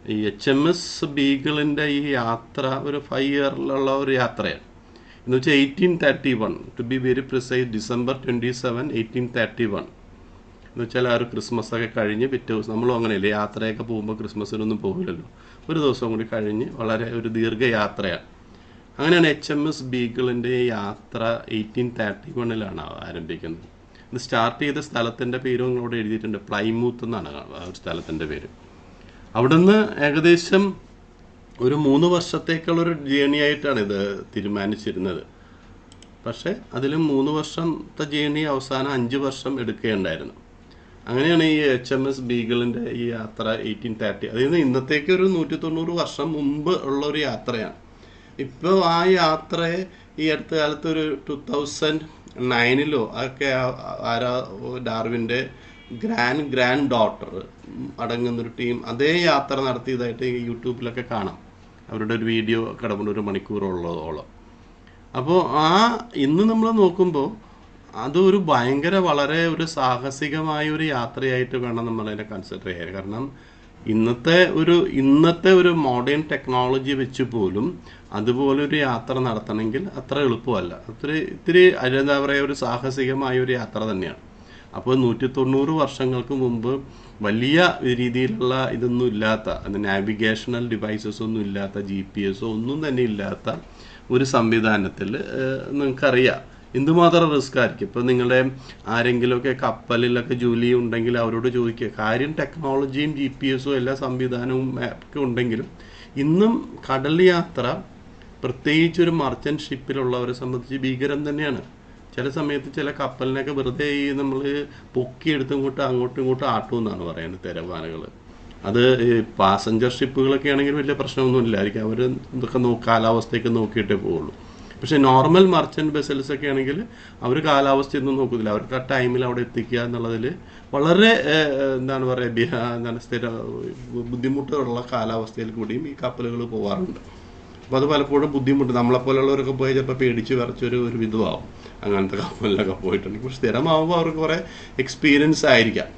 ഈ H M S ബീഗിളിൻ്റെ ഈ യാത്ര ഒരു ഫൈവ് ഇയറിലുള്ള ഒരു യാത്രയാണ് എന്ന് വെച്ചാൽ eighteen thirty one to be very precise December twenty seven eighteen thirty one എന്ന് വെച്ചാൽ ആ ഒരു ക്രിസ്മസ് ഒക്കെ കഴിഞ്ഞ് പിറ്റേ ദിവസം നമ്മളും അങ്ങനെയല്ലേ യാത്രയൊക്കെ പോകുമ്പോൾ ക്രിസ്മസിനൊന്നും പോകില്ലല്ലോ ഒരു ദിവസം കൂടി കഴിഞ്ഞ് വളരെ ഒരു ദീർഘയാത്രയാണ് അങ്ങനെയാണ് എച്ച് എം എസ് ബീഗിളിൻ്റെ യാത്ര എയ്റ്റീൻ തേർട്ടി വണ്ണിലാണ് ആരംഭിക്കുന്നത് ഇത് സ്റ്റാർട്ട് ചെയ്ത സ്ഥലത്തിൻ്റെ പേരും നിങ്ങളോട് എഴുതിയിട്ടുണ്ട് പ്ലൈമൂത്ത് എന്നാണ് ആ ഒരു സ്ഥലത്തിൻ്റെ പേര് അവിടുന്ന് ഏകദേശം ഒരു മൂന്ന് വർഷത്തേക്കുള്ളൊരു ജേണി ആയിട്ടാണ് ഇത് തീരുമാനിച്ചിരുന്നത് പക്ഷേ അതിൽ മൂന്ന് വർഷത്തെ ജേണി അവസാനം അഞ്ച് വർഷം എടുക്കുകയുണ്ടായിരുന്നു അങ്ങനെയാണ് ഈ എച്ച് എം എസ് ബീഗിളിൻ്റെ ഈ യാത്ര എയ്റ്റീൻ തേർട്ടി അതായത് ഇന്നത്തേക്ക് ഒരു നൂറ്റി തൊണ്ണൂറ് വർഷം മുമ്പ് ഉള്ള ഒരു യാത്രയാണ് ഇപ്പോൾ ആ യാത്രയെ ഈ അടുത്ത കാലത്ത് ഒരു ടു തൗസൻഡ് നയനിലോ ഒക്കെ ആ- ആരാ ഡാർവിൻ്റെ ഗ്രാൻഡ് ഗ്രാൻഡ് ഡോട്ടർ അടങ്ങുന്നൊരു ടീം അതേ യാത്ര നടത്തിയതായിട്ട് ഈ യൂട്യൂബിലൊക്കെ കാണാം അവരുടെ ഒരു വീഡിയോ കിടപ്പുണ്ട് ഒരു മണിക്കൂറുള്ളതോളം അപ്പോൾ ആ ഇന്ന് നമ്മൾ നോക്കുമ്പോൾ അതൊരു ഭയങ്കര വളരെ ഒരു സാഹസികമായ ഒരു യാത്രയായിട്ട് വേണം നമ്മൾ അതിനെ കൺസിഡർ ചെയ്യാൻ കാരണം ഇന്നത്തെ ഒരു ഇന്നത്തെ ഒരു മോഡേൺ ടെക്നോളജി വെച്ച് പോലും അതുപോലെ ഒരു യാത്ര നടത്തണമെങ്കിൽ അത്ര എളുപ്പമല്ല ഒത്തിരി ഇത്തിരി അത് എന്താ പറയുക ഒരു സാഹസികമായ ഒരു യാത്ര തന്നെയാണ് അപ്പോൾ നൂറ്റി തൊണ്ണൂറ് വർഷങ്ങൾക്ക് മുമ്പ് വലിയ രീതിയിലുള്ള ഇതൊന്നും ഇല്ലാത്ത അത് നാവിഗേഷണൽ ഡിവൈസസ് ഒന്നും ഇല്ലാത്ത ജി പി എസോ ഒന്നും തന്നെ ഇല്ലാത്ത ഒരു സംവിധാനത്തിൽ നിങ്ങൾക്കറിയാം എന്തുമാത്രം റിസ്ക് ആയിരിക്കും ഇപ്പോൾ നിങ്ങളുടെ ആരെങ്കിലുമൊക്കെ കപ്പലിലൊക്കെ ജോലി ഉണ്ടെങ്കിൽ അവരോട് ചോദിക്കുക കാര്യം ടെക്നോളജിയും ജി പി എസും എല്ലാ സംവിധാനവും ഒക്കെ ഉണ്ടെങ്കിലും ഇന്നും കടൽ യാത്ര പ്രത്യേകിച്ച് ഒരു മർച്ചൻറ്റ് ഷിപ്പിലുള്ളവരെ സംബന്ധിച്ച് ഭീകരം തന്നെയാണ് ചില സമയത്ത് ചില കപ്പലിനൊക്കെ വെറുതെ ഈ നമ്മൾ പൊക്കിയെടുത്ത് ഇങ്ങോട്ട് അങ്ങോട്ടും ഇങ്ങോട്ടും ആട്ടുമെന്നാണ് പറയുന്നത് തിരമാലകൾ അത് ഈ പാസഞ്ചർ ഷിപ്പുകളൊക്കെ ആണെങ്കിൽ വലിയ പ്രശ്നമൊന്നും ഇല്ലായിരിക്കും അവർ ഇതൊക്കെ നോ കാലാവസ്ഥയൊക്കെ നോക്കിയിട്ടേ പോവുള്ളൂ പക്ഷേ നോർമൽ മർച്ചൻറ്റ് ബെസൽസ് ഒക്കെ ആണെങ്കിൽ അവർ കാലാവസ്ഥയൊന്നും നോക്കുന്നില്ല അവർക്ക് ആ ടൈമിൽ അവിടെ എത്തിക്കുക എന്നുള്ളതിൽ വളരെ ഏഹ്, എന്താണ് പറയുക ബിഹ എന്താണ് സ്ഥിര ബുദ്ധിമുട്ടുള്ള കാലാവസ്ഥയിൽ കൂടിയും ഈ കപ്പലുകൾ പോകാറുണ്ട് അപ്പോൾ അത് പലപ്പോഴും ബുദ്ധിമുട്ട് നമ്മളെപ്പോലുള്ളവരൊക്കെ പോയി ചിലപ്പോൾ പേടിച്ച് വിറച്ചൊരു ഒരു വിധമാവും അങ്ങനത്തെ കപ്പലിലൊക്കെ പോയിട്ടുണ്ടെങ്കിൽ പക്ഷെ സ്ഥിരമാകുമ്പോൾ അവർക്ക് കുറേ എക്സ്പീരിയൻസ് ആയിരിക്കാം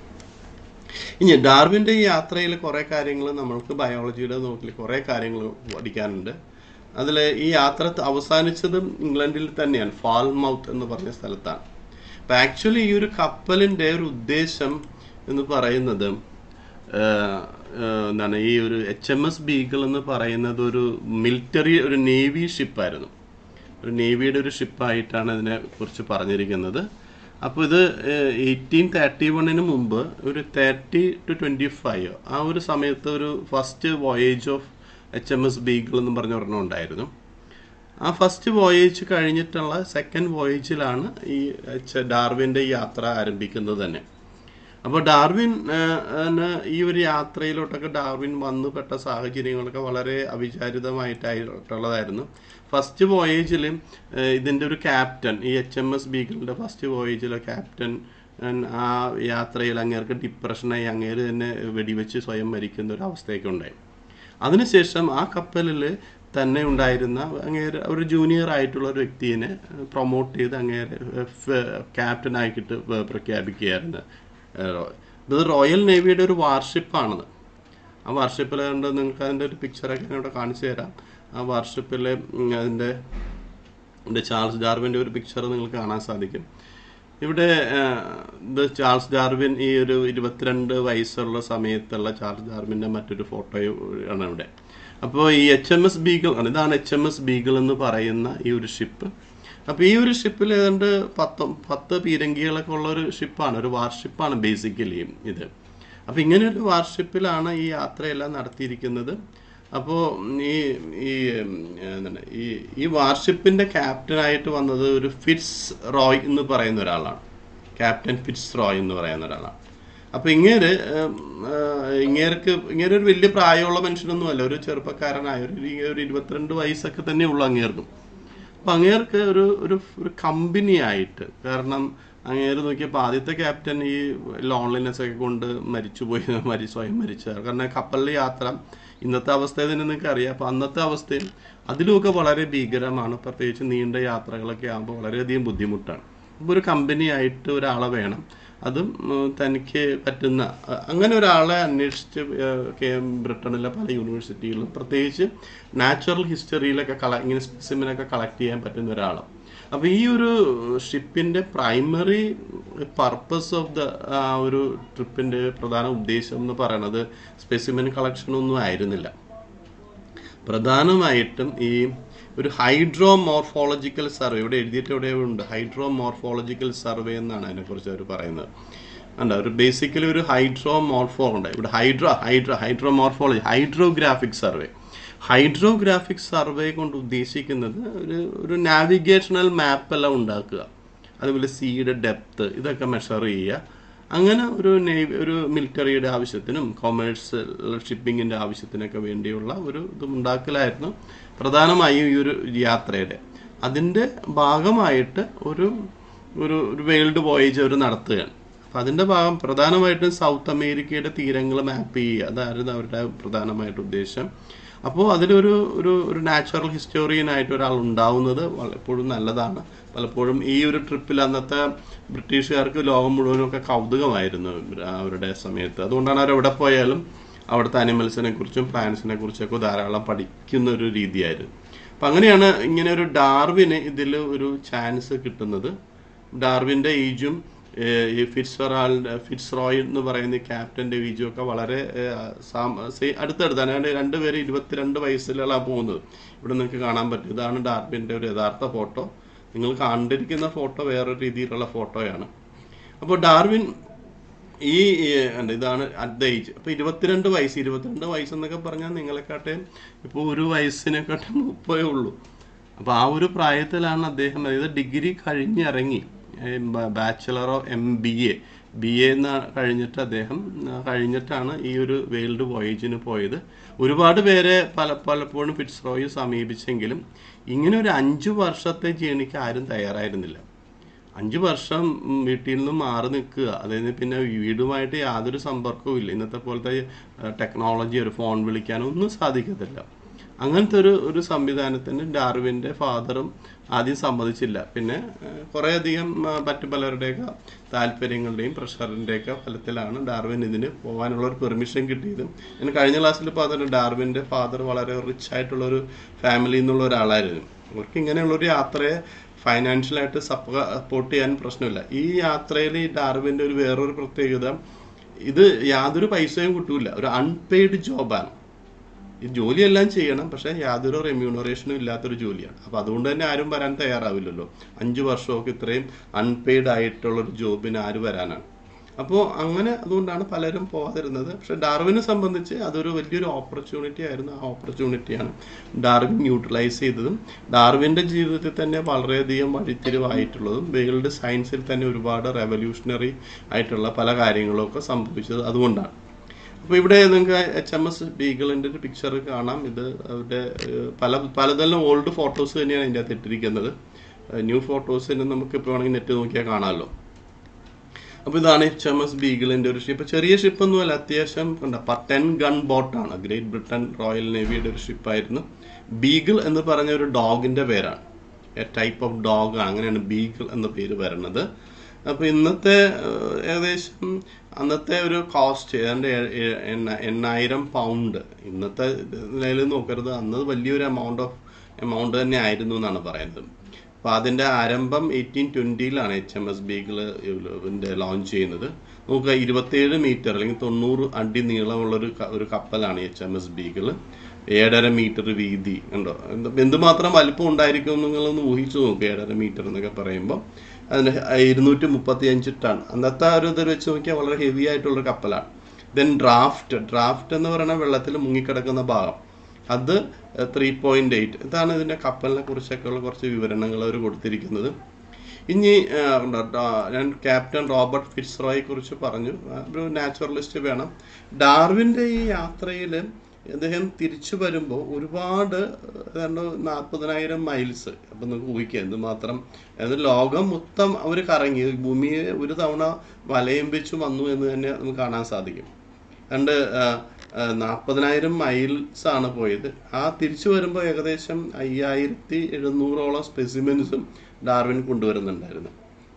ഇനി ഡാർവിൻ്റെ ഈ യാത്രയിൽ കുറേ കാര്യങ്ങൾ നമ്മൾക്ക് ബയോളജിയുടെ നോക്കിൽ കുറേ കാര്യങ്ങൾ പഠിക്കാനുണ്ട് അതിൽ ഈ യാത്ര ത- അവസാനിച്ചതും ഇംഗ്ലണ്ടിൽ തന്നെയാണ് ഫാൾ മൗത്ത് എന്ന് പറഞ്ഞ സ്ഥലത്താണ് അപ്പം ആക്ച്വലി ഈ ഒരു കപ്പലിൻ്റെ ഒരു ഉദ്ദേശം എന്ന് പറയുന്നത് ഏഹ്, ഏഹ്, എന്താണ് ഈ ഒരു എച്ച് എം എസ് ബീഗിൾ എന്ന് പറയുന്നത് ഒരു മിലിറ്ററി ഒരു നേവി ഷിപ്പായിരുന്നു ഒരു നേവിയുടെ ഒരു ഷിപ്പായിട്ടാണ് ഇതിനെ കുറിച്ച് പറഞ്ഞിരിക്കുന്നത് അപ്പോൾ ഇത് എയ്റ്റീൻ തേർട്ടി വണ്ണിന് മുമ്പ് ഒരു തേർട്ടി ടു ട്വൻറ്റി ഫൈവ് ആ ഒരു സമയത്ത് ഒരു first voyage of H M S Beagle എന്ന് പറഞ്ഞ ഒരെണ്ണം ഉണ്ടായിരുന്നു ആ ഫസ്റ്റ് വോയേജ് കഴിഞ്ഞിട്ടുള്ള സെക്കൻഡ് വോയേജിലാണ് ഈ എച്ച് ഡാർവിൻ്റെ ഈ യാത്ര ആരംഭിക്കുന്നത് തന്നെ അപ്പോൾ ഡാർവിൻ ആ, ന് ഈ ഒരു യാത്രയിലോട്ടൊക്കെ ഡാർവിൻ വന്നു പെട്ട സാഹചര്യങ്ങളൊക്കെ വളരെ അവിചാരിതമായിട്ടായിട്ടുള്ളതായിരുന്നു ഫസ്റ്റ് വോയേജിൽ ഇതിൻ്റെ ഒരു ക്യാപ്റ്റൻ ഈ എച്ച് എം എസ് ബീഗിളിൻ്റെ ഫസ്റ്റ് വോയേജിലെ ക്യാപ്റ്റൻ ആ യാത്രയിൽ അങ്ങേർക്ക് ഡിപ്രഷനായി അങ്ങേര് തന്നെ വെടിവെച്ച് സ്വയം മരിക്കുന്ന ഒരു അവസ്ഥയൊക്കെ ഉണ്ടായി അതിനുശേഷം ആ കപ്പലിൽ തന്നെ ഉണ്ടായിരുന്ന അങ്ങേര് ഒരു ജൂനിയർ ആയിട്ടുള്ള ഒരു വ്യക്തിയെ പ്രൊമോട്ട് ചെയ്ത് അങ്ങേരെ ക്യാപ്റ്റൻ ആക്കിയിട്ട് പ്രഖ്യാപിക്കുകയായിരുന്നു ഏഹ് ഇത് റോയൽ നേവിയുടെ ഒരു വാർഷിപ്പാണത് ആ വാർഷിപ്പിൽ കണ്ട് നിങ്ങൾക്ക് അതിൻ്റെ ഒരു പിക്ചറൊക്കെ ഞാൻ ഇവിടെ കാണിച്ചു തരാം ആ വാർഷിപ്പിൽ അതിൻ്റെ ഇവിടെ ചാൾസ് ഡാർവിൻ്റെ ഒരു പിക്ചർ നിങ്ങൾക്ക് കാണാൻ സാധിക്കും ഇവിടെ ആ, ഇത് ചാൾസ് ഡാർവിൻ ഈ ഒരു ഇരുപത്തിരണ്ട് വയസ്സുള്ള സമയത്തുള്ള ചാൾസ് ഡാർവിൻ്റെ മറ്റൊരു ഫോട്ടോയും ആണ് ഇവിടെ അപ്പോൾ ഈ എച്ച് എം എസ് ബീഗിൾ ആണ് ഇതാണ് എച്ച് എം എസ് ബീഗിൾ എന്ന് പറയുന്ന ഈ ഒരു ഷിപ്പ് അപ്പോൾ ഈ ഒരു ഷിപ്പിൽ ഏതാണ്ട് പത്ത് പത്ത് പീരങ്കികളൊക്കെ ഉള്ള ഒരു ഷിപ്പാണ് ഒരു വാർഷിപ്പാണ് ബേസിക്കലി ഇത് അപ്പോൾ ഇങ്ങനെ ഒരു വാർഷിപ്പിലാണ് ഈ യാത്രയെല്ലാം നടത്തിയിരിക്കുന്നത് അപ്പോൾ ഈ ഈ ഉം, എന്താണ് ഈ ഈ വാർഷിപ്പിൻ്റെ ക്യാപ്റ്റനായിട്ട് വന്നത് ഒരു ഫിറ്റ്സ് റോയ് എന്ന് പറയുന്ന ഒരാളാണ് ക്യാപ്റ്റൻ ഫിറ്റ്സ് റോയ് എന്ന് പറയുന്ന ഒരാളാണ് അപ്പോൾ ഇങ്ങേര് ഉം, ആ, ഇങ്ങേർക്ക് ഇങ്ങേര് ഒരു വലിയ പ്രായമുള്ള മനുഷ്യനൊന്നുമല്ല ഒരു ചെറുപ്പക്കാരനായ ഒരു ഒരു ഇരുപത്തിരണ്ട് വയസ്സൊക്കെ തന്നെ ഉള്ളു അങ്ങേർക്കും അപ്പം അങ്ങേർക്ക് ഒരു ഒരു ഒരു കമ്പനി ആയിട്ട് കാരണം അങ്ങേര് നോക്കിയപ്പോൾ ആദ്യത്തെ ക്യാപ്റ്റൻ ഈ ലോൺലിനെസ് ഒക്കെ കൊണ്ട് മരിച്ചുപോയി മരി സ്വയം മരിച്ചതാണ് കാരണം കപ്പലിലെ യാത്ര ഇന്നത്തെ അവസ്ഥയിൽ തന്നെ നിങ്ങൾക്ക് അറിയാം അപ്പോൾ അന്നത്തെ അവസ്ഥയിൽ അതിലുമൊക്കെ വളരെ ഭീകരമാണ് പ്രത്യേകിച്ച് നീണ്ട യാത്രകളൊക്കെ ആകുമ്പോൾ വളരെയധികം ബുദ്ധിമുട്ടാണ് അപ്പോൾ ഒരു കമ്പനി ആയിട്ട് ഒരാളെ വേണം അതും ഉം, തനിക്ക് പറ്റുന്ന അ- അങ്ങനെ ഒരാളെ അന്വേഷിച്ച് ഏഹ്, കെ- ബ്രിട്ടനിലെ പല യൂണിവേഴ്സിറ്റികളിലും പ്രത്യേകിച്ച് നാച്ചുറൽ ഹിസ്റ്ററിയിലൊക്കെ കള ഇങ്ങനെ സ്പെസിമിനൊക്കെ കളക്ട് ചെയ്യാൻ പറ്റുന്ന ഒരാളാണ് അപ്പോൾ ഈ ഒരു ഷിപ്പിൻ്റെ പ്രൈമറി പർപ്പസ് ഓഫ് ദ ആ ഒരു ട്രിപ്പിൻ്റെ പ്രധാന ഉദ്ദേശം എന്ന് പറയുന്നത് സ്പെസിമിൻ കളക്ഷൻ ഒന്നും ആയിരുന്നില്ല പ്രധാനമായിട്ടും ഈ ഒരു ഹൈഡ്രോ മോർഫോളജിക്കൽ സർവേ ഇവിടെ എഴുതിയിട്ട് ഇവിടെ ഉണ്ട് ഹൈഡ്രോ മോർഫോളജിക്കൽ സർവേ എന്നാണ് അതിനെക്കുറിച്ച് അവർ പറയുന്നത് ഉണ്ട് ഒരു ബേസിക്കലി ഒരു ഹൈഡ്രോ മോർഫോ ഉണ്ട് ഇവിടെ hydro hydro hydro morphology hydrographic survey hydrographic survey കൊണ്ട് ഉദ്ദേശിക്കുന്നത് ഒരു ഒരു നാവിഗേഷണൽ മാപ്പെല്ലാം ഉണ്ടാക്കുക അതുപോലെ സീയുടെ ഡെപ്ത് ഇതൊക്കെ മെഷർ ചെയ്യുക അങ്ങനെ ഒരു നേവി ഒരു മിലിറ്ററിയുടെ ആവശ്യത്തിനും കൊമേഴ്സ് ഷിപ്പിങ്ങിൻ്റെ ആവശ്യത്തിനൊക്കെ വേണ്ടിയുള്ള ഒരു ഇത് ഉണ്ടാക്കലായിരുന്നു പ്രധാനമായും ഈ ഒരു യാത്രയുടെ അതിൻ്റെ ഭാഗമായിട്ട് ഒരു ഒരു ഒരു വേൾഡ് വോയേജ് അവർ നടത്തുകയാണ് അപ്പം അതിൻ്റെ ഭാഗം പ്രധാനമായിട്ടും സൗത്ത് അമേരിക്കയുടെ തീരങ്ങൾ മാപ്പ് ചെയ്യുക അതായിരുന്നു അവരുടെ പ്രധാനമായിട്ട് ഉദ്ദേശം അപ്പോൾ അതിലൊരു ഒരു ഒരു നാച്ചുറൽ ഹിസ്റ്റോറിയനായിട്ട് ഒരാൾ ഉണ്ടാവുന്നത് വള- എപ്പോഴും നല്ലതാണ് പലപ്പോഴും ഈ ഒരു ട്രിപ്പിൽ അന്നത്തെ ബ്രിട്ടീഷുകാർക്ക് ലോകം മുഴുവനൊക്കെ കൗതുകമായിരുന്നു അവരുടെ സമയത്ത് അതുകൊണ്ടാണ് അവർ എവിടെ പോയാലും അവിടുത്തെ അനിമൽസിനെ കുറിച്ചും പ്ലാന്റ്സിനെ കുറിച്ചൊക്കെ ധാരാളം പഠിക്കുന്ന ഒരു രീതിയായിരുന്നു അപ്പം അങ്ങനെയാണ് ഇങ്ങനെ ഒരു ഡാർവിന് ഇതിൽ ഒരു ചാൻസ് കിട്ടുന്നത് ഡാർവിൻ്റെ ഏജും ഏഹ്, ഈ ഫിറ്റ്സ്റാളിൻ്റെ ഫിറ്റ്സ് റോയ് എന്ന് പറയുന്ന ഈ ക്യാപ്റ്റൻ്റെ ഏജും ഒക്കെ വളരെ ഏഹ്, സാം- സേ- അടുത്തടുത്താണ് അതായത് രണ്ടുപേരും ഇരുപത്തിരണ്ട് വയസ്സിലാണ് പോകുന്നത് ഇവിടെ നിങ്ങൾക്ക് കാണാൻ പറ്റും ഇതാണ് ഡാർവിൻ്റെ ഒരു യഥാർത്ഥ ഫോട്ടോ നിങ്ങൾ കണ്ടിരിക്കുന്ന ഫോട്ടോ വേറൊരു രീതിയിലുള്ള ഫോട്ടോയാണ് അപ്പോൾ ഡാർവിൻ ഈ ഏഹ്, ഉണ്ട്, ഇതാണ് അറ്റ് ദ ഏജ് അപ്പോൾ ഇരുപത്തിരണ്ട് വയസ്സ് ഇരുപത്തിരണ്ട് വയസ്സെന്നൊക്കെ പറഞ്ഞാൽ നിങ്ങളെക്കാട്ടും ഇപ്പോൾ ഒരു വയസ്സിനെക്കാട്ടും മുപ്പതേ ഉള്ളൂ അപ്പോൾ ആ ഒരു പ്രായത്തിലാണ് അദ്ദേഹം അതായത് ഡിഗ്രി കഴിഞ്ഞിറങ്ങി bachelor of M B A B A എന്ന് കഴിഞ്ഞിട്ട് അദ്ദേഹം ആ, കഴിഞ്ഞിട്ടാണ് ഈ ഒരു വേൾഡ് വോയേജിന് പോയത് ഒരുപാട് പേരെ പല പലപ്പോഴും ഫിറ്റ്സ്റോയി സമീപിച്ചെങ്കിലും ഇങ്ങനെ ഒരു അഞ്ചു വർഷത്തെ ജേണിക്ക് ആരും തയ്യാറായിരുന്നില്ല അഞ്ച് വർഷം ഉം, വീട്ടിൽ നിന്നും മാറി നിൽക്കുക അതായത് പിന്നെ വീടുമായിട്ട് യാതൊരു സമ്പർക്കവും ഇല്ല ഇന്നത്തെ പോലത്തെ ടെക്നോളജി ഒരു ഫോൺ വിളിക്കാനോ ഒന്നും സാധിക്കത്തില്ല അങ്ങനത്തെ ഒരു ഒരു സംവിധാനത്തിന് ഡാർവിൻ്റെ ഫാദറും ആദ്യം സമ്മതിച്ചില്ല പിന്നെ ഏഹ്, കുറേയധികം ആ, മറ്റു പലരുടെയൊക്കെ താല്പര്യങ്ങളുടെയും പ്രഷറിൻ്റെയൊക്കെ ഫലത്തിലാണ് ഡാർവിൻ ഇതിന് പോകാനുള്ള ഒരു പെർമിഷൻ കിട്ടിയത് ഞാൻ കഴിഞ്ഞ ക്ലാസ്സിൽ പറഞ്ഞു ഡാർവിൻ്റെ ഫാദർ വളരെ റിച്ച് ആയിട്ടുള്ള ഒരു ഫാമിലിയിൽ നിന്നുള്ള ഒരാളായിരുന്നു അവർക്ക് ഇങ്ങനെയുള്ള ഒരു യാത്രയെ ഫൈനാൻഷ്യലായിട്ട് സപ്പോർട്ട് ചെയ്യാൻ പ്രശ്നമില്ല ഈ യാത്രയിൽ ഈ ഡാർവിൻ്റെ ഒരു വേറൊരു പ്രത്യേകത ഇത് യാതൊരു പൈസയും കിട്ടൂല ഒരു അൺപെയ്ഡ് ജോബാണ് ഈ ജോലിയെല്ലാം ചെയ്യണം പക്ഷേ യാതൊരു റെമ്യൂണറേഷനും ഇല്ലാത്തൊരു ജോലിയാണ് അപ്പോൾ അതുകൊണ്ട് തന്നെ ആരും വരാൻ തയ്യാറാവില്ലല്ലോ അഞ്ച് വർഷമൊക്കെ ഇത്രയും അൺപെയ്ഡ് ആയിട്ടുള്ള ഒരു ജോബിന് ആര് വരാനാണ് അപ്പോൾ അങ്ങനെ അതുകൊണ്ടാണ് പലരും പോകാതിരുന്നത് പക്ഷെ ഡാർവിനെ സംബന്ധിച്ച് അതൊരു വലിയൊരു ഓപ്പർച്യൂണിറ്റി ആയിരുന്നു ആ ഓപ്പർച്യൂണിറ്റിയാണ് ഡാർവിൻ യൂട്ടിലൈസ് ചെയ്തതും ഡാർവിൻ്റെ ജീവിതത്തിൽ തന്നെ വളരെയധികം വഴിത്തിരിവായിട്ടുള്ളതും വേൾഡ് സയൻസിൽ തന്നെ ഒരുപാട് റെവല്യൂഷണറി ആയിട്ടുള്ള പല കാര്യങ്ങളും ഒക്കെ സംഭവിച്ചത് അതുകൊണ്ടാണ് അപ്പോൾ ഇവിടെ നിങ്ങൾക്ക് എച്ച് എം എസ് ബീഗിളിൻ്റെ ഒരു പിക്ചർ കാണാം ഇത് അവരുടെ ഏഹ്, പല പലതരം ഓൾഡ് ഫോട്ടോസ് തന്നെയാണ് ഇതിൻ്റെ അകത്ത് ഇട്ടിരിക്കുന്നത് ന്യൂ ഫോട്ടോസിന് നമുക്ക് ഇപ്പോൾ വേണമെങ്കിൽ നെറ്റ് നോക്കിയാൽ കാണാമല്ലോ അപ്പോൾ ഇതാണ് എച്ച് എം എസ് ബീഗിളിൻ്റെ ഒരു ഷിപ്പ് ചെറിയ ഷിപ്പൊന്നുമല്ല അത്യാവശ്യം കണ്ട ടെൻ ഗൺ ബോട്ടാണ് ഗ്രേറ്റ് ബ്രിട്ടൻ റോയൽ നേവിയുടെ ഒരു ഷിപ്പായിരുന്നു ബീഗിൾ എന്ന് പറഞ്ഞ ഒരു ഡോഗിൻ്റെ പേരാണ് എ ടൈപ്പ് ഓഫ് ഡോഗാണ് അങ്ങനെയാണ് ബീഗിൾ എന്ന പേര് വരുന്നത് അപ്പോൾ ഇന്നത്തെ ഏഹ്, ഏകദേശം അന്നത്തെ ഒരു കോസ്റ്റ് ഏതാണ്ട് ഏ- ഏ- എണ്ണ- എണ്ണായിരം പൗണ്ട് ഇന്നത്തെ നിലയിൽ നോക്കരുത് അന്ന് വലിയൊരു എമൗണ്ട് ഓഫ് എമൗണ്ട് തന്നെ ആയിരുന്നു എന്നാണ് പറയുന്നത് അപ്പോൾ അതിൻ്റെ ആരംഭം എയ്റ്റീൻ ട്വൻറ്റിയിലാണ് H M S Beagle launch ചെയ്യുന്നത് നോക്കുക ഇരുപത്തേഴ് മീറ്റർ അല്ലെങ്കിൽ തൊണ്ണൂറ് അടി നീളമുള്ളൊരു ക- ഒരു കപ്പലാണ് എച്ച് എം എസ് ബീഗിള് ഏഴര മീറ്റർ വീതി ഉണ്ടോ എന്ത് എന്തുമാത്രം വലിപ്പം ഉണ്ടായിരിക്കും എന്ന് നിങ്ങളൊന്ന് ഊഹിച്ചു നോക്കുക ഏഴര മീറ്റർ എന്നൊക്കെ പറയുമ്പോൾ അതിന് ഇരുന്നൂറ്റി മുപ്പത്തി അഞ്ച് ടൺ അന്നത്തെ ആ ഒരു ഇത് വെച്ച് നോക്കിയാൽ വളരെ ഹെവി ആയിട്ടുള്ളൊരു കപ്പലാണ് ദെൻ ഡ്രാഫ്റ്റ് ഡ്രാഫ്റ്റ് എന്ന് പറയുന്ന വെള്ളത്തിൽ മുങ്ങിക്കിടക്കുന്ന ഭാഗം അത് ത്രീ പോയിന്റ് എയ്റ്റ് ഇതാണ് ഇതിൻ്റെ കപ്പലിനെ കുറിച്ചൊക്കെയുള്ള കുറച്ച് വിവരണങ്ങൾ അവർ കൊടുത്തിരിക്കുന്നത് ഇനി ആ, ഉണ്ട്, ഡാ- ഞാൻ ക്യാപ്റ്റൻ റോബർട്ട് ഫിറ്റ്സ്റോയെ കുറിച്ച് പറഞ്ഞു ആ, ഒരു നാച്ചുറലിസ്റ്റ് വേണം ഡാർവിൻ്റെ ഈ യാത്രയിൽ അദ്ദേഹം തിരിച്ചു വരുമ്പോൾ ഒരുപാട് ഏതാണ്ട് നാൽപ്പതിനായിരം മൈൽസ് അപ്പം നമുക്ക് ഊഹിക്കാം എന്തുമാത്രം അതായത് ലോകം മൊത്തം അവർ കറങ്ങി ഭൂമിയെ ഒരു തവണ വലയം വെച്ച് വന്നു എന്ന് തന്നെ നമുക്ക് കാണാൻ സാധിക്കും രണ്ട് നാൽപ്പതിനായിരം മൈൽസ് ആണ് പോയത് ആ തിരിച്ചു വരുമ്പോൾ ഏകദേശം അയ്യായിരത്തി എഴുന്നൂറോളം സ്പെസിമെൻസും ഡാർവിൻ കൊണ്ടുവരുന്നുണ്ടായിരുന്നു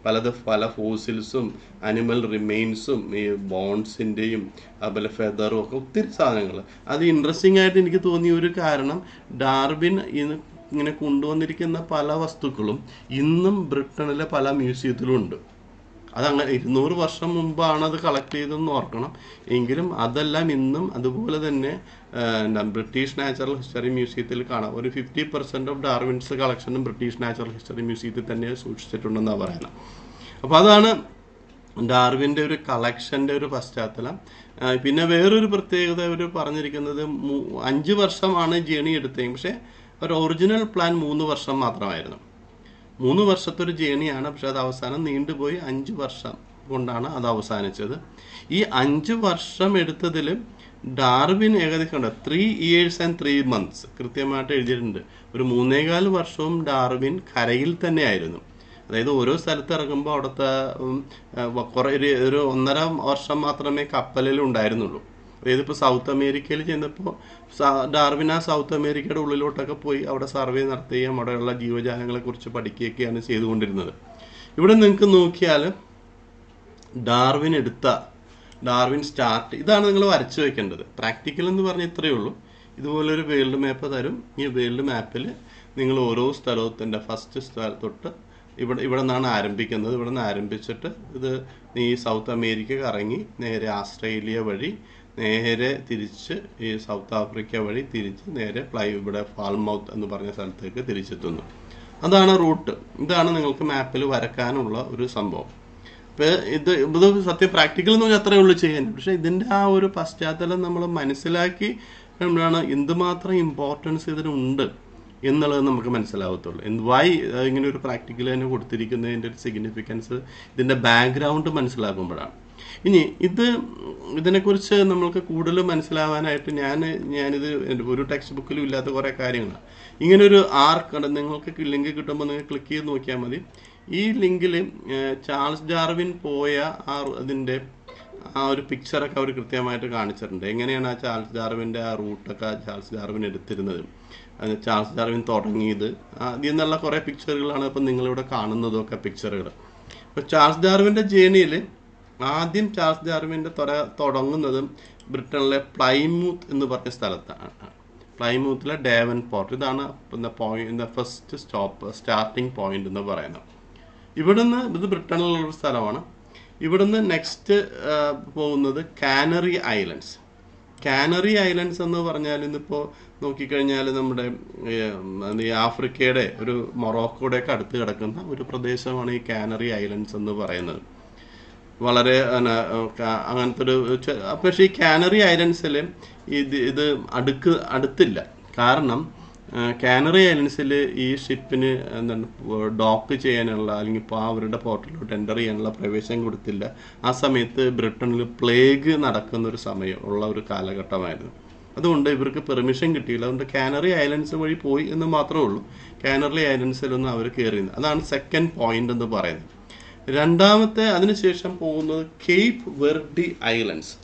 പലത് പല ഫോസിൽസും അനിമൽ റിമെയിൻസും ഈ ബോൺസിൻ്റെയും അതുപോലെ ഫെദറും ഒക്കെ ഒത്തിരി സാധനങ്ങൾ അത് ഇൻട്രസ്റ്റിംഗ് ആയിട്ട് എനിക്ക് തോന്നിയ ഒരു കാരണം ഡാർവിൻ ഇന്ന് ഇങ്ങനെ കൊണ്ടുവന്നിരിക്കുന്ന പല വസ്തുക്കളും ഇന്നും ബ്രിട്ടനിലെ പല മ്യൂസിയത്തിലും ഉണ്ട് അതങ്ങനെ ഇരുന്നൂറ് വർഷം മുമ്പാണ് അത് കളക്ട് ചെയ്തതെന്ന് ഓർക്കണം എങ്കിലും അതെല്ലാം ഇന്നും അതുപോലെ തന്നെ ആ, എന്താ ബ്രിട്ടീഷ് നാച്ചുറൽ ഹിസ്റ്ററി മ്യൂസിയത്തിൽ കാണാം ഒരു ഫിഫ്റ്റി പെർസെൻറ്റ് ഓഫ് ഡാർവിൻസ് കളക്ഷനും ബ്രിട്ടീഷ് നാച്ചുറൽ ഹിസ്റ്ററി മ്യൂസിയത്തിൽ തന്നെ സൂക്ഷിച്ചിട്ടുണ്ടെന്നാണ് പറയുന്നത് അപ്പോൾ അതാണ് ഡാർവിൻ്റെ ഒരു കളക്ഷൻ്റെ ഒരു പശ്ചാത്തലം ആ, പിന്നെ വേറൊരു പ്രത്യേകത അവർ പറഞ്ഞിരിക്കുന്നത് മൂ- അഞ്ച് വർഷമാണ് ജേണി എടുത്തത് പക്ഷേ ഒരു ഒറിജിനൽ പ്ലാൻ മൂന്ന് വർഷം മാത്രമായിരുന്നു മൂന്ന് വർഷത്തെ ഒരു ജേണിയാണ് പക്ഷെ അത് അവസാനം നീണ്ടുപോയി അഞ്ച് വർഷം കൊണ്ടാണ് അത് അവസാനിച്ചത് ഈ അഞ്ച് വർഷം എടുത്തതിൽ ഡാർവിൻ ഏകദേശം ഉണ്ട് three years and three months കൃത്യമായിട്ട് എഴുതിയിട്ടുണ്ട് ഒരു മൂന്നേകാൽ വർഷവും ഡാർവിൻ കരയിൽ തന്നെയായിരുന്നു അതായത് ഓരോ സ്ഥലത്ത് ഇറങ്ങുമ്പോൾ അവിടുത്തെ ഉം, ആ, വ- കുറേ ഒരു ഒരു ഒന്നര വർഷം മാത്രമേ കപ്പലിൽ ഉണ്ടായിരുന്നുള്ളൂ അതായത് ഇപ്പോൾ സൗത്ത് അമേരിക്കയിൽ ചെന്നപ്പോൾ ഡാർവിൻ ആ സൗത്ത് അമേരിക്കയുടെ ഉള്ളിലോട്ടൊക്കെ പോയി അവിടെ സർവേ നടത്തുകയും അവിടെയുള്ള ജീവജാലങ്ങളെ കുറിച്ച് പഠിക്കുകയൊക്കെയാണ് ചെയ്തുകൊണ്ടിരുന്നത് ഇവിടെ നിങ്ങൾക്ക് നോക്കിയാൽ ഡാർവിൻ എടുത്ത ഡാർവിൻ സ്റ്റാർട്ട് ഇതാണ് നിങ്ങൾ വരച്ചു വെക്കേണ്ടത് പ്രാക്ടിക്കൽ എന്ന് പറഞ്ഞാൽ ഇത്രയേ ഉള്ളൂ ഇതുപോലൊരു വേൾഡ് മാപ്പ് തരും ഈ വേൾഡ് മാപ്പിൽ നിങ്ങൾ ഓരോ സ്ഥലത്തിൻ്റെ ഫസ്റ്റ് സ്ഥലം തൊട്ട് ഇവിടെ ഇവിടെ നിന്നാണ് ആരംഭിക്കുന്നത് ഇവിടെ നിന്ന് ആരംഭിച്ചിട്ട് ഇത് ഈ സൗത്ത് അമേരിക്ക കറങ്ങി നേരെ ആസ്ട്രേലിയ വഴി നേരെ തിരിച്ച് ഈ സൗത്ത് ആഫ്രിക്ക വഴി തിരിച്ച് നേരെ പ്ലൈ ഇവിടെ ഫാൽമൗത്ത് എന്ന് പറഞ്ഞ സ്ഥലത്തേക്ക് തിരിച്ചെത്തുന്നു അതാണ് റൂട്ട് ഇതാണ് നിങ്ങൾക്ക് മാപ്പിൽ വരക്കാനുള്ള ഒരു സംഭവം അപ്പോൾ ഇത് ഇത് സത്യം പ്രാക്ടിക്കൽ എന്ന് പറഞ്ഞാൽ അത്രയേ ഉള്ളൂ ചെയ്യാൻ പക്ഷേ ഇതിൻ്റെ ആ ഒരു പശ്ചാത്തലം നമ്മൾ മനസ്സിലാക്കി എന്താണ് എന്തുമാത്രം ഇമ്പോർട്ടൻസ് ഇതിനുണ്ട് എന്നുള്ളത് നമുക്ക് മനസ്സിലാവത്തുള്ളൂ എന്ത് വൈ ഇങ്ങനെ ഒരു പ്രാക്ടിക്കൽ തന്നെ കൊടുത്തിരിക്കുന്നതിൻ്റെ ഒരു സിഗ്നിഫിക്കൻസ് ഇതിൻ്റെ ബാക്ക്ഗ്രൗണ്ട് മനസ്സിലാക്കുമ്പോഴാണ് ഇനി ഇത് ഇതിനെക്കുറിച്ച് നമ്മൾക്ക് കൂടുതൽ മനസ്സിലാവാനായിട്ട് ഞാൻ ഞാനിത് എൻ്റെ ഒരു ടെക്സ്റ്റ് ബുക്കിലും ഇല്ലാത്ത കുറേ കാര്യങ്ങളാണ് ഇങ്ങനൊരു ആർക്ക് നിങ്ങൾക്ക് ലിങ്ക് കിട്ടുമ്പോൾ നിങ്ങൾ ക്ലിക്ക് ചെയ്ത് നോക്കിയാൽ മതി ഈ ലിങ്കിൽ ചാൾസ് ഡാർവിൻ പോയ ആ അതിൻ്റെ ആ ഒരു പിക്ചറൊക്കെ അവർ കൃത്യമായിട്ട് കാണിച്ചിട്ടുണ്ട് എങ്ങനെയാണ് ആ ചാൾസ് ഡാർവിൻ്റെ ആ റൂട്ടൊക്കെ ചാൾസ് ഡാർവിൻ എടുത്തിരുന്നത് അത് ചാൾസ് ഡാർവിൻ തുടങ്ങിയത് ആ, അതിൽ നിന്നുള്ള കുറേ പിക്ചറുകളാണ് ഇപ്പം നിങ്ങളിവിടെ കാണുന്നതൊക്കെ പിക്ചറുകൾ അപ്പോൾ ചാൾസ് ഡാർവിൻ്റെ ജേണിയിൽ ആദ്യം ചാൾസ് ഡാർവിൻ്റെ തൊട തുടങ്ങുന്നതും ബ്രിട്ടനിലെ പ്ലൈമൂത്ത് എന്ന് പറഞ്ഞ സ്ഥലത്താണ് പ്ലൈമൂത്തിലെ ഡേവൻ പോർട്ട് ഇതാണ് point first stop starting point എന്ന് പറയുന്നത് ഇവിടുന്ന് ഇത് ബ്രിട്ടനിലുള്ള ഒരു സ്ഥലമാണ് ഇവിടുന്ന് നെക്സ്റ്റ് പോകുന്നത് കാനറി ഐലൻഡ്സ് കാനറി ഐലൻഡ്സ് എന്ന് പറഞ്ഞാൽ ഇന്നിപ്പോൾ നോക്കിക്കഴിഞ്ഞാൽ നമ്മുടെ ഏഹ്, ഈ ആഫ്രിക്കയുടെ ഒരു മൊറോക്കോയുടെ ഒക്കെ അടുത്ത് കിടക്കുന്ന ഒരു പ്രദേശമാണ് ഈ കാനറി ഐലൻഡ്സ് എന്ന് പറയുന്നത് വളരെ പിന്നെ, ക- അങ്ങനത്തെ ഒരു ചെ- പക്ഷേ ഈ കാനറി ഐലൻഡ്സിൽ ഇത് ഇത് അടുക്ക് അടുത്തില്ല കാരണം ആ, കാനറി ഐലൻഡ്സിൽ ഈ ഷിപ്പിന് എന്താണ് ഡോക്ക് ചെയ്യാനുള്ള അല്ലെങ്കിൽ ഇപ്പോൾ അവരുടെ പോർട്ടിലോട്ട് എൻ്റർ ചെയ്യാനുള്ള പ്രവേശനം കൊടുത്തില്ല ആ സമയത്ത് ബ്രിട്ടനിൽ പ്ലേഗ് നടക്കുന്ന ഒരു സമയം ഉള്ള ഒരു കാലഘട്ടമായിരുന്നു അതുകൊണ്ട് ഇവർക്ക് പെർമിഷൻ കിട്ടിയില്ല അതുകൊണ്ട് കാനറി ഐലൻഡ്സ് വഴി പോയി എന്ന് മാത്രമേ ഉള്ളൂ കാനറി ഐലൻഡ്സിലൊന്നും അവർ കയറിയത് അതാണ് സെക്കൻഡ് പോയിന്റ് എന്ന് പറയുന്നത് രണ്ടാമത്തെ അതിനുശേഷം പോകുന്നത് Cape Verde Islands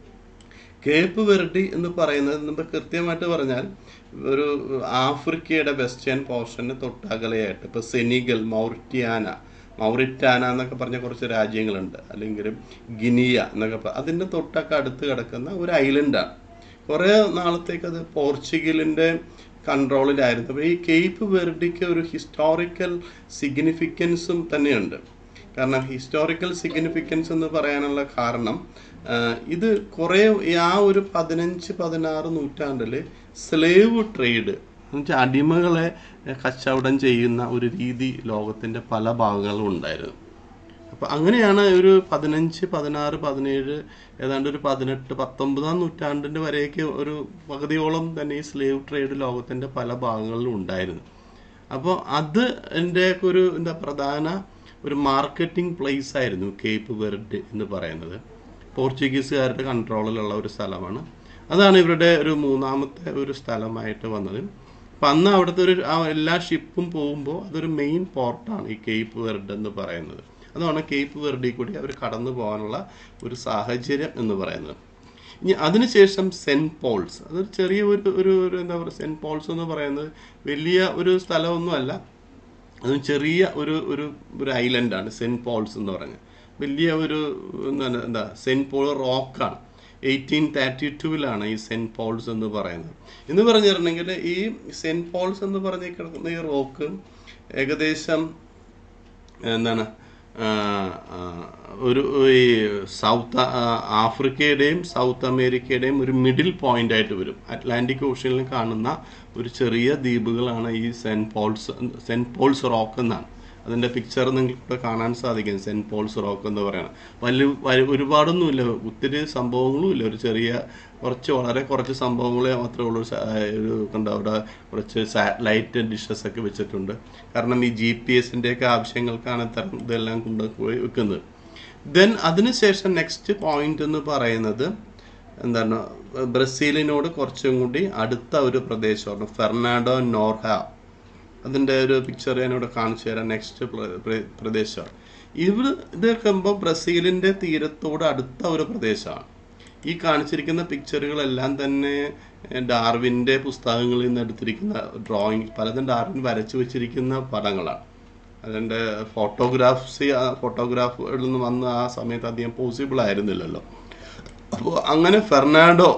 Cape Verde എന്ന് പറയുന്നത് നമ്മൾ കൃത്യമായിട്ട് പറഞ്ഞാൽ ഒരു ആഫ്രിക്കയുടെ വെസ്റ്റേൺ പോർഷന് തൊട്ടകലെയായിട്ട് ഇപ്പോൾ സെനിഗൽ മൗറിറ്റിയാന മൗറിറ്റാന എന്നൊക്കെ പറഞ്ഞ കുറച്ച് രാജ്യങ്ങളുണ്ട് അല്ലെങ്കിൽ ഗിനിയ എന്നൊക്കെ പ- അതിൻ്റെ തൊട്ടൊക്കെ അടുത്ത് കിടക്കുന്ന ഒരു ഐലൻഡാണ് കുറേ നാളത്തേക്ക് അത് പോർച്ചുഗലിൻ്റെ കൺട്രോളിലായിരുന്നു അപ്പോൾ ഈ കേപ്പ് വെർഡിക്ക് ഒരു ഹിസ്റ്റോറിക്കൽ സിഗ്നിഫിക്കൻസും തന്നെയുണ്ട് കാരണം ഹിസ്റ്റോറിക്കൽ സിഗ്നിഫിക്കൻസ് എന്ന് പറയാനുള്ള കാരണം ആ, ഇത് കുറേ ആ ഒരു പതിനഞ്ച് പതിനാറ് നൂറ്റാണ്ടിൽ സ്ലേവ് ട്രേഡ് എന്നുവെച്ചാൽ അടിമകളെ കച്ചവടം ചെയ്യുന്ന ഒരു രീതി ലോകത്തിൻ്റെ പല ഭാഗങ്ങളിലും ഉണ്ടായിരുന്നു അപ്പോൾ അങ്ങനെയാണ് ഒരു പതിനഞ്ച് പതിനാറ് പതിനേഴ് ഏതാണ്ട് ഒരു പതിനെട്ട് പത്തൊമ്പതാം നൂറ്റാണ്ടിൻ്റെ വരെയൊക്കെ ഒരു പകുതിയോളം തന്നെ ഈ സ്ലേവ് ട്രേഡ് ലോകത്തിൻ്റെ പല ഭാഗങ്ങളിലും ഉണ്ടായിരുന്നു അപ്പോൾ അത് എൻ്റെ ഒരു എന്താ പ്രധാന ഒരു മാർക്കറ്റിംഗ് പ്ലേസ് ആയിരുന്നു കേപ്പ് വെർഡ് എന്ന് പറയുന്നത് പോർച്ചുഗീസുകാരുടെ കൺട്രോളിലുള്ള ഒരു സ്ഥലമാണ് അതാണ് ഇവരുടെ ഒരു മൂന്നാമത്തെ ഒരു സ്ഥലമായിട്ട് വന്നത് അപ്പം അന്ന് അവിടുത്തെ ഒരു ആ എല്ലാ ഷിപ്പും പോകുമ്പോൾ അതൊരു മെയിൻ പോർട്ടാണ് ഈ കേപ്പ് വെർഡ് എന്ന് പറയുന്നത് അതാണ് കേപ്പ് വെർഡിൽ കൂടി അവർ കടന്നു പോകാനുള്ള ഒരു സാഹചര്യം എന്ന് പറയുന്നത് ഇനി അതിനുശേഷം സെൻറ്റ് പോൾസ് അതൊരു ചെറിയ ഒരു ഒരു ഒരു എന്താ പറയുക സെൻറ്റ് പോൾസ് എന്ന് പറയുന്നത് വലിയ ഒരു സ്ഥലമൊന്നുമല്ല അതും ചെറിയ ഒരു ഒരു ഒരു ഐലൻഡാണ് സെൻറ്റ് പോൾസ് എന്ന് പറഞ്ഞത് വലിയ ഒരു എന്താണ് എന്താ സെൻറ്റ് പോൾ റോക്കാണ് എയ്റ്റീൻ തേർട്ടി ടുവിലാണ് ഈ സെൻറ്റ് പോൾസ് എന്ന് പറയുന്നത് എന്ന് പറഞ്ഞിട്ടുണ്ടെങ്കിൽ ഈ സെൻറ്റ് പോൾസ് എന്ന് പറഞ്ഞ് കിടക്കുന്ന ഈ റോക്ക് ഏകദേശം എന്താണ് ആ, ആ, ഒരു ഈ സൗത്ത് ആ- ആഫ്രിക്കയുടെയും സൗത്ത് അമേരിക്കയുടെയും ഒരു മിഡിൽ പോയിന്റ് ആയിട്ട് വരും അറ്റ്ലാന്റിക് ഓഷ്യനിൽ കാണുന്ന ഒരു ചെറിയ ദ്വീപുകളാണ് ഈ Saint Paul's Saint Paul's Rock എന്നാണ് അതിന്റെ പിക്ചർ നിങ്ങൾക്ക് ഇവിടെ കാണാൻ സാധിക്കും സെന്റ് പോൾസ് റോക്ക് എന്ന് പറയുന്നത് വലിയ വലിയ- ഒരുപാടൊന്നുമില്ല ഒത്തിരി സംഭവങ്ങളും ഇല്ല ഒരു ചെറിയ കുറച്ച് വളരെ കുറച്ച് സംഭവങ്ങളെ മാത്രമേ ഉള്ളൂ സ- ആ, ഒരു കണ്ടോ അവിടെ കുറച്ച് സാറ്റലൈറ്റ് ഡിഷസ് ഒക്കെ വെച്ചിട്ടുണ്ട് കാരണം ഈ ജി പി എസിന്റെ ഒക്കെ ആവശ്യങ്ങൾക്കാണ് ഇത്തരം ഇതെല്ലാം കൊണ്ടുപോയി വെക്കുന്നത് ദെൻ അതിനുശേഷം നെക്സ്റ്റ് പോയിന്റ് എന്ന് പറയുന്നത് എന്താണ് ബ്രസീലിനോട് കുറച്ചും കൂടി അടുത്ത ഒരു പ്രദേശമാണ് ഫെർണാഡോ നോർഹ അതിൻ്റെ ഒരു പിക്ചർ ഞാനിവിടെ കാണിച്ചു തരാം നെക്സ്റ്റ് പ്രദേശമാണ് ഇത് ഇതൊക്കെ ആകുമ്പോൾ ബ്രസീലിൻ്റെ തീരത്തോട് അടുത്ത ഒരു പ്രദേശമാണ് ഈ കാണിച്ചിരിക്കുന്ന പിക്ചറുകളെല്ലാം തന്നെ ഏഹ്, ഡാർവിൻ്റെ പുസ്തകങ്ങളിൽ നിന്ന് എടുത്തിരിക്കുന്ന ഡ്രോയിങ് പലതും ഡാർവിൻ വരച്ചു വെച്ചിരിക്കുന്ന പടങ്ങളാണ് അതിൻ്റെ ഫോട്ടോഗ്രാഫ്സ് ഫോട്ടോഗ്രാഫുകളിൽ നിന്ന് വന്ന ആ സമയത്ത് അധികം പോസിബിൾ ആയിരുന്നില്ലല്ലോ അപ്പോൾ അങ്ങനെ ഫെർണാഡോ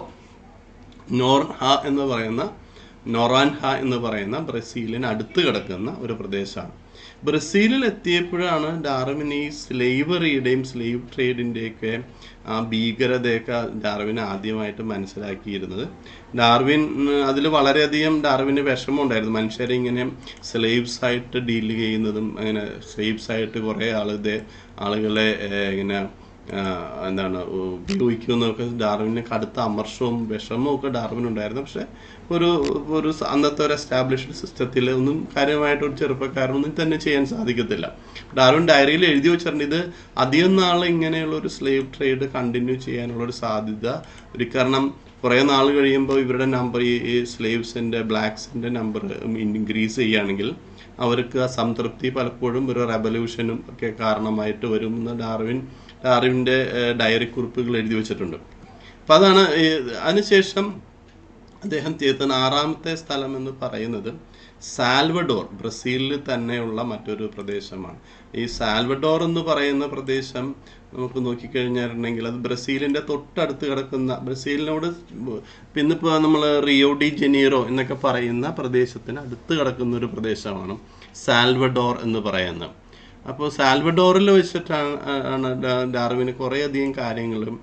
നോർഹ എന്ന് പറയുന്ന നൊറാൻഹ എന്ന് പറയുന്ന ബ്രസീലിന് അടുത്ത് കിടക്കുന്ന ഒരു പ്രദേശമാണ് ബ്രസീലിൽ എത്തിയപ്പോഴാണ് ഡാർവിൻ ഈ സ്ലേവറിയുടെയും സ്ലേവ് ട്രേഡിൻ്റെയൊക്കെ ആ ഭീകരതയൊക്കെ ഡാർവിൻ ആദ്യമായിട്ട് മനസ്സിലാക്കിയിരുന്നത് ഡാർവിൻ അതിൽ വളരെയധികം ഡാർവിന് വിഷമമുണ്ടായിരുന്നു മനുഷ്യരെ ഇങ്ങനെ സ്ലേവ്സ് ആയിട്ട് ഡീൽ ചെയ്യുന്നതും അങ്ങനെ സ്ലേവ്സ് ആയിട്ട് കുറേ ആളുടെ ആളുകളെ ഏഹ്, ഇങ്ങനെ ആഹ് എന്താണ് ഉപയോഗിക്കുന്നതൊക്കെ ഡാർവിന് കടുത്ത അമർഷവും വിഷമവും ഒക്കെ ഡാർവിൻ ഉണ്ടായിരുന്നു പക്ഷെ ഒരു ഒരു സ- അന്നത്തെ ഒരു എസ്റ്റാബ്ലിഷ്ഡ് സിസ്റ്റത്തിൽ ഒന്നും കാര്യമായിട്ട് ഒരു ചെറുപ്പക്കാരനൊന്നും തന്നെ ചെയ്യാൻ സാധിക്കത്തില്ല ഡാർവിൻ ഡയറിയിൽ എഴുതി വെച്ചിട്ടുണ്ട് ഇത് അധികം നാൾ ഇങ്ങനെയുള്ള ഒരു സ്ലേവ് ട്രേഡ് കണ്ടിന്യൂ ചെയ്യാനുള്ള ഒരു സാധ്യത ഒരു കാരണം കുറേ നാൾ കഴിയുമ്പോൾ ഇവരുടെ നമ്പർ ഈ ഈ സ്ലേവ്സിൻ്റെ ബ്ലാക്സിൻ്റെ നമ്പർ ഇൻക്രീസ് ചെയ്യുകയാണെങ്കിൽ അവർക്ക് ആ സംതൃപ്തി പലപ്പോഴും ഒരു റെവല്യൂഷനും ഒക്കെ കാരണമായിട്ട് വരുമെന്ന് ഡാർവിൻ ഡാർവിൻ്റെ ഡയറി കുറിപ്പുകൾ എഴുതി വെച്ചിട്ടുണ്ട് അപ്പം അതാണ് ഈ അതിനുശേഷം അദ്ദേഹം തീർത്തുന്ന ആറാമത്തെ സ്ഥലം എന്ന് പറയുന്നത് സാൽവഡോർ ബ്രസീലിൽ തന്നെയുള്ള മറ്റൊരു പ്രദേശമാണ് ഈ സാൽവഡോർ എന്ന് പറയുന്ന പ്രദേശം നമുക്ക് നോക്കിക്കഴിഞ്ഞിട്ടുണ്ടെങ്കിൽ അത് ബ്രസീലിന്റെ തൊട്ടടുത്ത് കിടക്കുന്ന ബ്രസീലിനോട് പിന്നിപ്പോൾ നമ്മൾ റിയോ ഡി ജനീറോ എന്നൊക്കെ പറയുന്ന പ്രദേശത്തിന് അടുത്ത് കിടക്കുന്ന ഒരു പ്രദേശമാണ് സാൽവഡോർ എന്ന് പറയുന്നത് അപ്പോൾ സാൽവഡോറിൽ വെച്ചിട്ടാണ് ആണ് ഡാ- ഡാർവിന് കുറേയധികം കാര്യങ്ങളും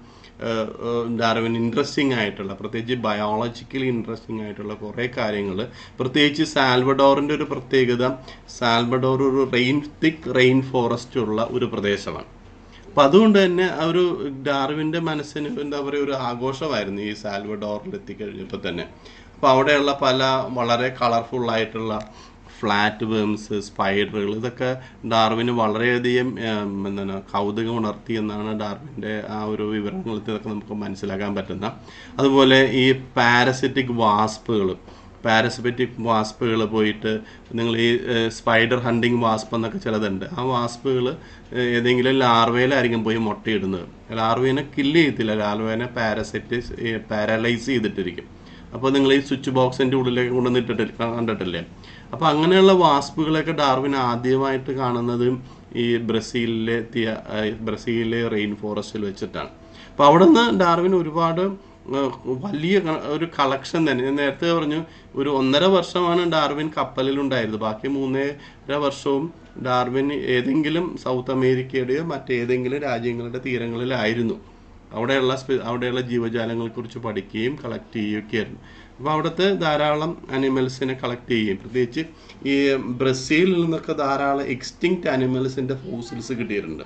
ഡാർവിൻ ഇൻട്രസ്റ്റിംഗ് ആയിട്ടുള്ള പ്രത്യേകിച്ച് ബയോളജിക്കലി ഇൻട്രസ്റ്റിംഗ് ആയിട്ടുള്ള കുറേ കാര്യങ്ങൾ പ്രത്യേകിച്ച് സാൽവഡോറിൻ്റെ ഒരു പ്രത്യേകത സാൽവഡോർ ഒരു റെയിൻ തിക്ക് റെയിൻ ഫോറസ്റ്റ് ഉള്ള ഒരു പ്രദേശമാണ് അപ്പം അതുകൊണ്ട് തന്നെ ആ ഒരു ഡാർവിൻ്റെ മനസ്സിന് എന്താ പറയുക ഒരു ആഘോഷമായിരുന്നു ഈ സാൽവഡോറിൽ എത്തിക്കഴിഞ്ഞപ്പോൾ തന്നെ അപ്പോൾ അവിടെയുള്ള പല വളരെ കളർഫുൾ ആയിട്ടുള്ള ഫ്ലാറ്റ് വേംസ് സ്പൈഡറുകൾ ഇതൊക്കെ ഡാർവിന് വളരെയധികം ഉം, എന്താണ് കൗതുകം ഉണർത്തി എന്നാണ് ഡാർവിൻ്റെ ആ ഒരു വിവരങ്ങളിൽ ഇതൊക്കെ നമുക്ക് മനസ്സിലാക്കാൻ പറ്റുന്ന അതുപോലെ ഈ പാരസിറ്റിക് വാസ്പുകൾ പാരസിറ്റിക് വാസ്പുകൾ പോയിട്ട് നിങ്ങൾ ഈ സ്പൈഡർ ഹണ്ടിങ് വാസ്പ് എന്നൊക്കെ ചിലതുണ്ട് ആ വാസ്പുകൾ ഏതെങ്കിലും ലാർവയിലായിരിക്കും പോയി മുട്ടയിടുന്നത് ലാർവേനെ കില്ല് ചെയ്യത്തില്ല ലാർവേനെ പാരസൈറ്റ് പാരലൈസ് ചെയ്തിട്ടിരിക്കും അപ്പോൾ നിങ്ങൾ ഈ സ്വിച്ച് ബോക്സിൻ്റെ ഉള്ളിലേക്ക് കൊണ്ടുവന്നിട്ടിട്ട് കണ്ടിട്ടില്ലേ അപ്പോൾ അങ്ങനെയുള്ള വാസ്പുകളൊക്കെ ഡാർവിൻ ആദ്യമായിട്ട് കാണുന്നത് ഈ ബ്രസീലിലെ എത്തിയ ആ, ബ്രസീലിലെ റെയിൻ ഫോറസ്റ്റിൽ വെച്ചിട്ടാണ് അപ്പോൾ അവിടെ നിന്ന് ഡാർവിൻ ഒരുപാട് ഏഹ്, വലിയ ക- ഒരു കളക്ഷൻ തന്നെ ഞാൻ നേരത്തെ പറഞ്ഞു ഒരു ഒന്നര വർഷമാണ് ഡാർവിൻ കപ്പലിലുണ്ടായിരുന്നത് ബാക്കി മൂന്നര വർഷവും ഡാർവിൻ ഏതെങ്കിലും സൗത്ത് അമേരിക്കയുടെയോ മറ്റേതെങ്കിലും രാജ്യങ്ങളുടെ തീരങ്ങളിലായിരുന്നു അവിടെയുള്ള സ്പെ- അവിടെയുള്ള ജീവജാലങ്ങളെ കുറിച്ച് പഠിക്കുകയും കളക്ട് ചെയ്യുകയൊക്കെയായിരുന്നു അപ്പോൾ അവിടുത്തെ ധാരാളം അനിമൽസിനെ കളക്ട് ചെയ്യുകയും പ്രത്യേകിച്ച് ഈ ബ്രസീലിൽ നിന്നൊക്കെ ധാരാളം എക്സ്റ്റിങ്ക്റ്റ് അനിമൽസിൻ്റെ ഫോസിൽസ് കിട്ടിയിട്ടുണ്ട്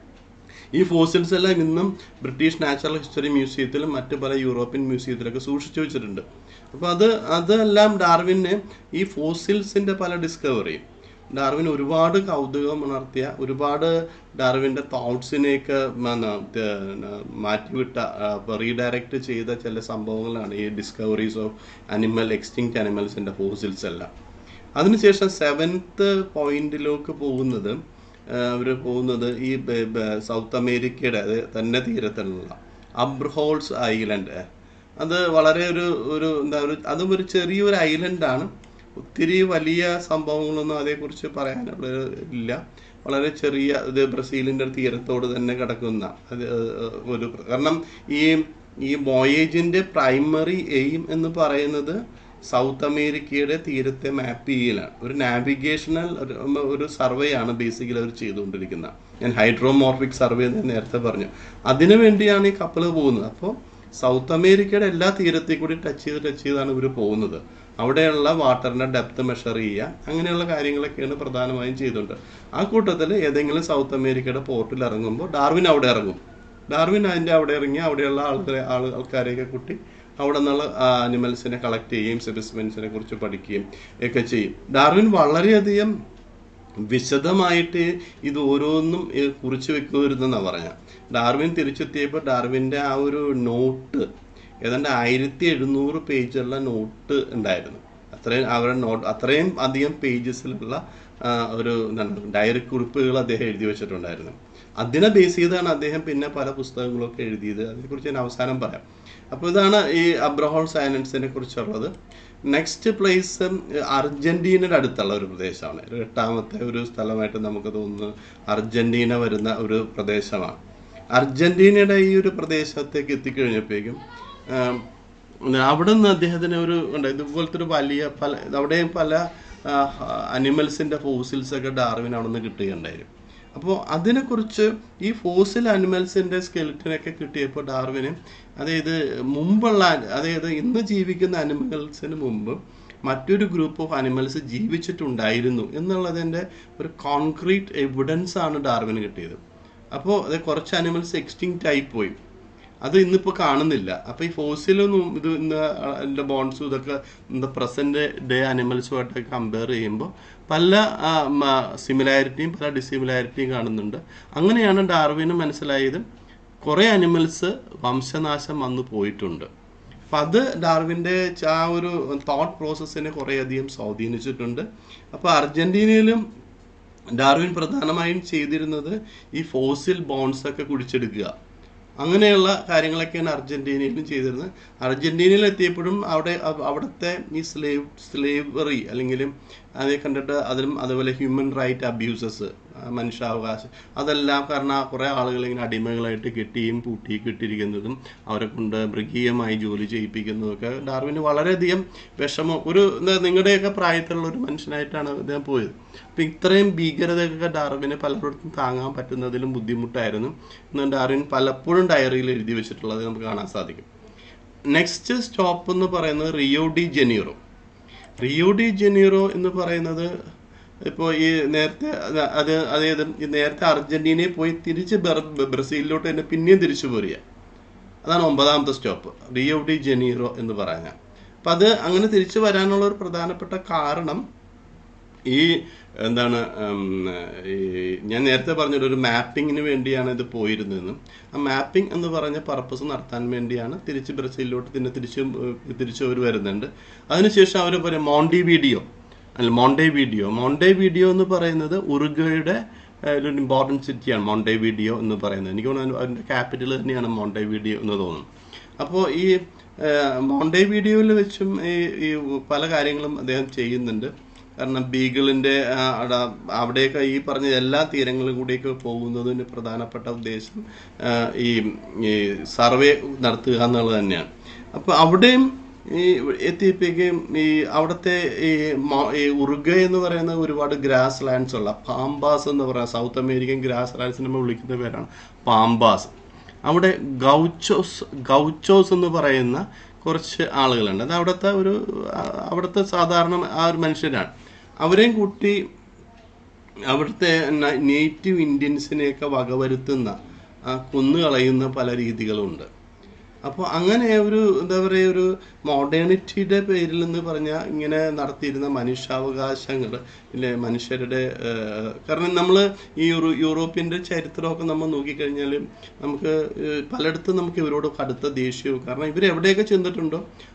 ഈ ഫോസിൽസ് എല്ലാം ഇന്നും ബ്രിട്ടീഷ് നാച്ചുറൽ ഹിസ്റ്ററി മ്യൂസിയത്തിലും മറ്റ് പല യൂറോപ്യൻ മ്യൂസിയത്തിലൊക്കെ സൂക്ഷിച്ചു വെച്ചിട്ടുണ്ട് അപ്പോൾ അത് അതെല്ലാം ഡാർവിന് ഈ ഫോസിൽസിൻ്റെ പല ഡിസ്കവറിയും ഡാർവിൻ ഒരുപാട് കൗതുകം ഉണർത്തിയ ഒരുപാട് ഡാർവിൻ്റെ തോട്ട്സിനെയൊക്കെ മാറ്റിവിട്ട റീഡയറക്റ്റ് ചെയ്ത ചില സംഭവങ്ങളാണ് ഈ ഡിസ്കവറീസ് ഓഫ് അനിമൽ എക്സ്റ്റിങ്ക്റ്റ് അനിമൽസിൻ്റെ ഫോസിൽസ് എല്ലാം അതിനുശേഷം സെവൻത്ത് പോയിന്റിലേക്ക് പോകുന്നത് അവർ പോകുന്നത് ഈ ബ- ബ- സൗത്ത് അമേരിക്കയുടെ അത് തന്നെ തീരത്തിലുള്ള അബ്രഹോൾസ് ഐലൻഡ് അത് വളരെ ഒരു ഒരു എന്താ ഒരു അതും ഒരു ചെറിയൊരു ഐലൻഡാണ് ഒത്തിരി വലിയ സംഭവങ്ങളൊന്നും അതേക്കുറിച്ച് പറയാനുള്ള ഇല്ല വളരെ ചെറിയ ഇത് ബ്രസീലിന്റെ തീരത്തോട് തന്നെ കിടക്കുന്ന അത് ഏഹ്, ഒരു കാരണം ഈ ഈ വോയേജിന്റെ പ്രൈമറി എയിം എന്ന് പറയുന്നത് സൗത്ത് അമേരിക്കയുടെ തീരത്തെ മാപ്പ് ചെയ്യലാണ് ഒരു നാവിഗേഷണൽ ഒരു- ഒരു സർവേ ആണ് ബേസിക്കലി അവർ ചെയ്തുകൊണ്ടിരിക്കുന്നത് ഞാൻ ഹൈഡ്രോമോർഫിക് സർവേ എന്ന് നേരത്തെ പറഞ്ഞു അതിനു വേണ്ടിയാണ് ഈ കപ്പൽ പോകുന്നത് അപ്പോൾ സൗത്ത് അമേരിക്കയുടെ എല്ലാ തീരത്തിൽ കൂടി ടച്ച് ചെയ്ത് ടച്ച് ചെയ്താണ് ഇവർ പോകുന്നത് അവിടെയുള്ള വാട്ടറിന്റെ ഡെപ്ത് മെഷർ ചെയ്യുക അങ്ങനെയുള്ള കാര്യങ്ങളൊക്കെയാണ് പ്രധാനമായും ചെയ്തുകൊണ്ട് ആ കൂട്ടത്തിൽ ഏതെങ്കിലും സൗത്ത് അമേരിക്കയുടെ പോർട്ടിൽ ഇറങ്ങുമ്പോൾ ഡാർവിൻ അവിടെ ഇറങ്ങും ഡാർവിൻ അതിൻ്റെ അവിടെ ഇറങ്ങി അവിടെയുള്ള ആളുകളെ ആൾ ആൾക്കാരെയൊക്കെ കൂട്ടി അവിടെ നിന്നുള്ള അനിമൽസിനെ കളക്ട് ചെയ്യുകയും സ്പെസിമെൻസിനെ കുറിച്ച് പഠിക്കുകയും ഒക്കെ ചെയ്യും ഡാർവിൻ വളരെയധികം വിശദമായിട്ട് ഇത് ഓരോന്നും ഏ, കുറിച്ച് വെക്കുമായിരുന്നെന്നാണ് പറഞ്ഞ ഡാർവിൻ തിരിച്ചെത്തിയപ്പോൾ ഡാർവിൻ്റെ ആ ഒരു നോട്ട് ഏതാണ്ട് ആയിരത്തി എഴുന്നൂറ് പേജുള്ള നോട്ട് ഉണ്ടായിരുന്നു അത്രയും അവരുടെ നോട്ട് അത്രയും അധികം പേജസിലുള്ള ആ, ഒരു എന്താണ് ഡയറി കുറിപ്പുകൾ അദ്ദേഹം എഴുതി വെച്ചിട്ടുണ്ടായിരുന്നു അതിനെ ബേസ് ചെയ്താണ് അദ്ദേഹം പിന്നെ പല പുസ്തകങ്ങളൊക്കെ എഴുതിയത് അതിനെക്കുറിച്ച് ഞാൻ അവസാനം പറയാം അപ്പോൾ ഇതാണ് ഈ അബ്രഹോൾ സയലൻസിനെ കുറിച്ചുള്ളത് നെക്സ്റ്റ് പ്ലേസ് അർജന്റീനയുടെ അടുത്തുള്ള ഒരു പ്രദേശമാണ് ഒരു എട്ടാമത്തെ ഒരു സ്ഥലമായിട്ട് നമുക്ക് തോന്നുന്നു അർജന്റീന വരുന്ന ഒരു പ്രദേശമാണ് അർജന്റീനയുടെ ഈ ഒരു പ്രദേശത്തേക്ക് എത്തിക്കഴിഞ്ഞപ്പോഴേക്കും ആം, അവിടെ നിന്ന് അദ്ദേഹത്തിന് ഒരു ഉണ്ട് ഇതുപോലത്തെ ഒരു വലിയ പല അവിടെയും പല അനിമൽസിന്റെ ഫോസിൽസ് ഒക്കെ ഡാർവിൻ അവിടെ നിന്ന് കിട്ടുകയുണ്ടായിരുന്നു അപ്പോൾ അതിനെക്കുറിച്ച് ഈ ഫോസിൽ അനിമൽസിന്റെ സ്കെലിറ്റനൊക്കെ കിട്ടിയപ്പോൾ ഡാർവിന് അതായത് മുമ്പുള്ള അതായത് ഇന്ന് ജീവിക്കുന്ന അനിമൽസിന് മുമ്പ് മറ്റൊരു ഗ്രൂപ്പ് ഓഫ് അനിമൽസ് ജീവിച്ചിട്ടുണ്ടായിരുന്നു എന്നുള്ളതിൻ്റെ ഒരു കോൺക്രീറ്റ് എവിഡൻസ് ആണ് ഡാർവിന് കിട്ടിയത് അപ്പോൾ അത് കുറച്ച് അനിമൽസ് എക്സ്റ്റിങ്ക്റ്റ് ആയി പോയി അത് ഇന്നിപ്പോൾ കാണുന്നില്ല അപ്പോൾ ഈ ഫോസിലൊന്നും ഇത് ഇന്ന് എൻ്റെ ബോൺസും ഇതൊക്കെ ഇന്ന് പ്രസന്റ് ഡേ അനിമൽസുമായിട്ട് കമ്പയർ ചെയ്യുമ്പോൾ പല സിമിലാരിറ്റിയും പല ഡിസിമിലാരിറ്റിയും കാണുന്നുണ്ട് അങ്ങനെയാണ് ഡാർവിന് മനസ്സിലായത് കുറേ അനിമൽസ് വംശനാശം വന്നു പോയിട്ടുണ്ട് അപ്പം അത് ഡാർവിൻ്റെ ആ ഒരു തോട്ട് പ്രോസസ്സിനെ കുറേയധികം സ്വാധീനിച്ചിട്ടുണ്ട് അപ്പോൾ അർജന്റീനയിലും ഡാർവിൻ പ്രധാനമായും ചെയ്തിരുന്നത് ഈ ഫോസിൽ ബോൺസ് ഒക്കെ കുടിച്ചെടുക്കുക അങ്ങനെയുള്ള കാര്യങ്ങളൊക്കെയാണ് അർജന്റീനയിലും ചെയ്തിരുന്നത് അർജന്റീനയിൽ എത്തിയപ്പോഴും അവിടെ അവ- അവിടുത്തെ ഈ സ്ലേവ് സ്ലേവറി അല്ലെങ്കിൽ അതേ കണ്ടിട്ട് അതിലും അതുപോലെ ഹ്യൂമൻ റൈറ്റ് അബ്യൂസസ് മനുഷ്യാവകാശം അതെല്ലാം കാരണം കുറേ ആളുകൾ ഇങ്ങനെ അടിമകളായിട്ട് കെട്ടിയും പൂട്ടിയും കെട്ടിയിരിക്കുന്നതും അവരെ കൊണ്ട് മൃഗീയമായി ജോലി ചെയ്യിപ്പിക്കുന്നതും ഒക്കെ ഡാർവിന് വളരെയധികം വിഷമം ഒരു എന്താ നിങ്ങളുടെയൊക്കെ പ്രായത്തിലുള്ള ഒരു മനുഷ്യനായിട്ടാണ് അദ്ദേഹം പോയത് അപ്പം ഇത്രയും ഭീകരതയൊക്കെ ഡാർവിന് പലയിടത്തും താങ്ങാൻ പറ്റുന്നതിലും ബുദ്ധിമുട്ടായിരുന്നു എന്ന് ഡാർവിൻ പലപ്പോഴും ഡയറിയിൽ എഴുതി വെച്ചിട്ടുള്ളത് നമുക്ക് കാണാൻ സാധിക്കും നെക്സ്റ്റ് സ്റ്റോപ്പ് എന്ന് പറയുന്നത് Rio de Janeiro Rio de Janeiro എന്ന് പറയുന്നത് ഇപ്പോൾ ഈ നേരത്തെ അത് അത് അതായത് ഈ നേരത്തെ അർജന്റീനയിൽ പോയി തിരിച്ച് ബെർ- ബ്രസീലിലോട്ട് തന്നെ പിന്നെയും തിരിച്ചു പോരുക അതാണ് ഒമ്പതാമത്തെ സ്റ്റോപ്പ് റിയോ ഡി ജനീറോ എന്ന് പറഞ്ഞാൽ അപ്പം അത് അങ്ങനെ തിരിച്ചു വരാനുള്ള ഒരു പ്രധാനപ്പെട്ട കാരണം ഈ എന്താണ് ഉം, ഈ ഞാൻ നേരത്തെ പറഞ്ഞൊരു ഒരു മാപ്പിങ്ങിന് വേണ്ടിയാണ് ഇത് പോയിരുന്നതെന്നും ആ മാപ്പിംഗ് എന്ന് പറഞ്ഞ പർപ്പസ് നടത്താൻ വേണ്ടിയാണ് തിരിച്ച് ബ്രസീലിലോട്ട് പിന്നെ തിരിച്ചും ഏഹ്, തിരിച്ച് അവർ വരുന്നുണ്ട് അതിനുശേഷം അവർ പറയും മോണ്ടി വീഡിയോ അല്ല മോണ്ടേ വീഡിയോ മോണ്ടേ വീഡിയോ എന്ന് പറയുന്നത് ഉറുഗയുടെ ഏഹ്, ഒരു ഇമ്പോർട്ടൻറ്റ് സിറ്റിയാണ് മോണ്ടേ വീഡിയോ എന്ന് പറയുന്നത് എനിക്ക് തോന്നുന്നു അതിൻ്റെ ക്യാപിറ്റൽ തന്നെയാണ് മോണ്ടേ വീഡിയോ എന്ന് തോന്നുന്നു അപ്പോൾ ഈ മോണ്ടേ വീഡിയോയിൽ വെച്ചും ഈ ഈ പല കാര്യങ്ങളും അദ്ദേഹം ചെയ്യുന്നുണ്ട് കാരണം ബീഗിളിൻ്റെ അവിടെയൊക്കെ ഈ പറഞ്ഞ എല്ലാ തീരങ്ങളും കൂടിയൊക്കെ പോകുന്നതിന് പ്രധാനപ്പെട്ട ഉദ്ദേശം ആ, ഈ ഈ സർവേ നടത്തുക എന്നുള്ളത് തന്നെയാണ് അപ്പോൾ അവിടെയും ഈ എത്തിയപ്പോഴേക്കും ഈ അവിടുത്തെ ഈ മോ- ഈ ഉറുഗ എന്ന് പറയുന്ന ഒരുപാട് ഗ്രാസ് ലാൻഡ്സ് ഉള്ള പാമ്പാസ് എന്ന് പറയുന്ന സൗത്ത് അമേരിക്കൻ ഗ്രാസ് ലാൻഡ്സ് നമ്മൾ വിളിക്കുന്ന പേരാണ് പാമ്പാസ് അവിടെ ഗൗച്ചോസ് ഗൗച്ചോസ് എന്ന് പറയുന്ന കുറച്ച് ആളുകളുണ്ട് അത് അവിടുത്തെ ഒരു ആ, അവിടുത്തെ സാധാരണ ആ ഒരു മനുഷ്യരാണ് അവരെയും കൂട്ടി അവിടുത്തെ നേറ്റീവ് ഇന്ത്യൻസിനെയൊക്കെ വകവരുത്തുന്ന ആ, കൊന്നുകളയുന്ന പല രീതികളുണ്ട് അപ്പോൾ അങ്ങനെ ഒരു എന്താ പറയുക ഒരു മോഡേണിറ്റിയുടെ പേരിൽ എന്ന് പറഞ്ഞാൽ ഇങ്ങനെ നടത്തിയിരുന്ന മനുഷ്യാവകാശങ്ങൾ ഇല്ലേ മനുഷ്യരുടെ ഏഹ്, കാരണം നമ്മൾ ഈ യൂറോ യൂറോപ്യൻ്റെ ചരിത്രമൊക്കെ നമ്മൾ നോക്കിക്കഴിഞ്ഞാൽ നമുക്ക് ഏഹ്, പലയിടത്തും നമുക്ക് ഇവരോട് കടുത്ത ദേഷ്യവും കാരണം ഇവർ എവിടെയൊക്കെ ചെന്നിട്ടുണ്ടോ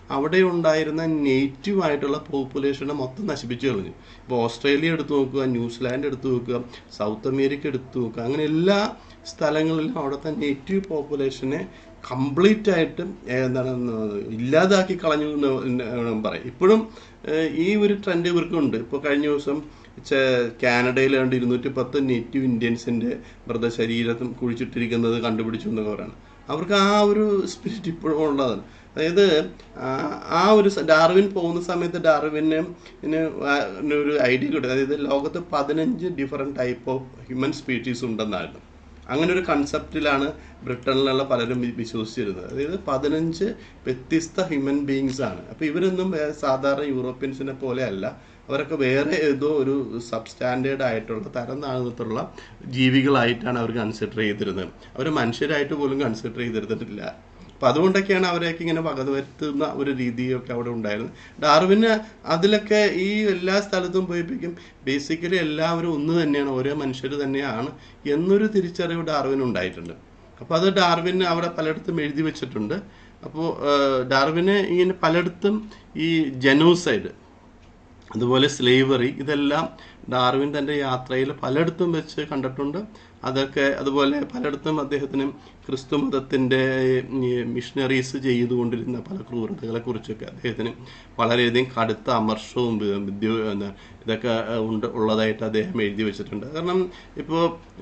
അവിടെ ഉണ്ടായിരുന്ന നേറ്റീവ് ആയിട്ടുള്ള പോപ്പുലേഷനെ മൊത്തം നശിപ്പിച്ചു കളഞ്ഞു ഇപ്പോൾ ഓസ്ട്രേലിയ എടുത്തു നോക്കുക ന്യൂസിലാൻഡ് എടുത്തു നോക്കുക സൗത്ത് അമേരിക്ക എടുത്തു നോക്കുക അങ്ങനെ എല്ലാ സ്ഥലങ്ങളിലും അവിടുത്തെ നേറ്റീവ് പോപ്പുലേഷനെ കംപ്ലീറ്റ് ആയിട്ട് ഏഹ്, എന്താണ് ഇല്ലാതാക്കി കളഞ്ഞു എന്ന് വേണം പറയാം ഇപ്പോഴും ഏഹ്, ഈ ഒരു ട്രെൻഡ് ഇവർക്കുണ്ട് ഇപ്പോൾ കഴിഞ്ഞ ദിവസം ചെ- കാനഡയിൽ കണ്ട് ഇരുന്നൂറ്റി പത്ത് നേറ്റീവ് ഇന്ത്യൻസിൻ്റെ മൃതശരീരം കുഴിച്ചിട്ടിരിക്കുന്നത് കണ്ടുപിടിച്ചു എന്നൊക്കെ പറയണം അവർക്ക് ആ ഒരു സ്പിരിറ്റ് ഇപ്പോഴും ഉള്ളതാണ് അതായത് ആ- ആ ഒരു സ- ഡാർവിൻ പോകുന്ന സമയത്ത് ഡാർവിന് ഇതിന് ആ- ഇതിന് ഒരു ഐഡിയ കിട്ടും അതായത് ലോകത്ത് പതിനഞ്ച് different type of human species ഉണ്ടെന്നായിരുന്നു അങ്ങനെ ഒരു കൺസെപ്റ്റിലാണ് ബ്രിട്ടനിലുള്ള പലരും വി- വിശ്വസിച്ചിരുന്നത് അതായത് പതിനഞ്ച് വ്യത്യസ്ത ഹ്യൂമൻ ബീങ്സ് ആണ് അപ്പോൾ ഇവരൊന്നും വേ- സാധാരണ യൂറോപ്യൻസിനെ പോലെ അല്ല അവരൊക്കെ വേറെ ഏതോ ഒരു സബ് സ്റ്റാൻഡേർഡ് ആയിട്ടുള്ള തരം താഴ്ന്നിട്ടുള്ള ജീവികളായിട്ടാണ് അവർ കൺസിഡർ ചെയ്തിരുന്നത് അവർ മനുഷ്യരായിട്ട് പോലും കൺസിഡർ ചെയ്തിരുന്നിട്ടില്ല അപ്പം അതുകൊണ്ടൊക്കെയാണ് അവരെയൊക്കെ ഇങ്ങനെ വകവരുത്തുന്ന ഒരു രീതിയൊക്കെ അവിടെ ഉണ്ടായിരുന്നത് ഡാർവിന് അതിലൊക്കെ ഈ എല്ലാ സ്ഥലത്തും പോയിപ്പിക്കും ബേസിക്കലി എല്ലാവരും ഒന്ന് തന്നെയാണ് ഓരോ മനുഷ്യർ തന്നെയാണ് എന്നൊരു തിരിച്ചറിവ് ഡാർവിന് ഉണ്ടായിട്ടുണ്ട് അപ്പോൾ അത് ഡാർവിന് അവിടെ പലയിടത്തും എഴുതി വെച്ചിട്ടുണ്ട് അപ്പോൾ ഡാർവിന് ഇങ്ങനെ പലയിടത്തും ഈ ജനോസൈഡ് അതുപോലെ സ്ലേവറി ഇതെല്ലാം ഡാർവിൻ തൻ്റെ യാത്രയിൽ പലയിടത്തും വെച്ച് കണ്ടിട്ടുണ്ട് അതൊക്കെ അതുപോലെ പലയിടത്തും അദ്ദേഹത്തിന് ക്രിസ്തു മതത്തിൻ്റെ മിഷണറീസ് ചെയ്തുകൊണ്ടിരുന്ന പല ക്രൂരതകളെ കുറിച്ചൊക്കെ അദ്ദേഹത്തിന് വളരെയധികം കടുത്ത അമർഷവും വി- വിദ്യ എന്താ ഇതൊക്കെ ഏഹ്, ഉണ്ട് ഉള്ളതായിട്ട് അദ്ദേഹം എഴുതി വെച്ചിട്ടുണ്ട് കാരണം ഇപ്പോൾ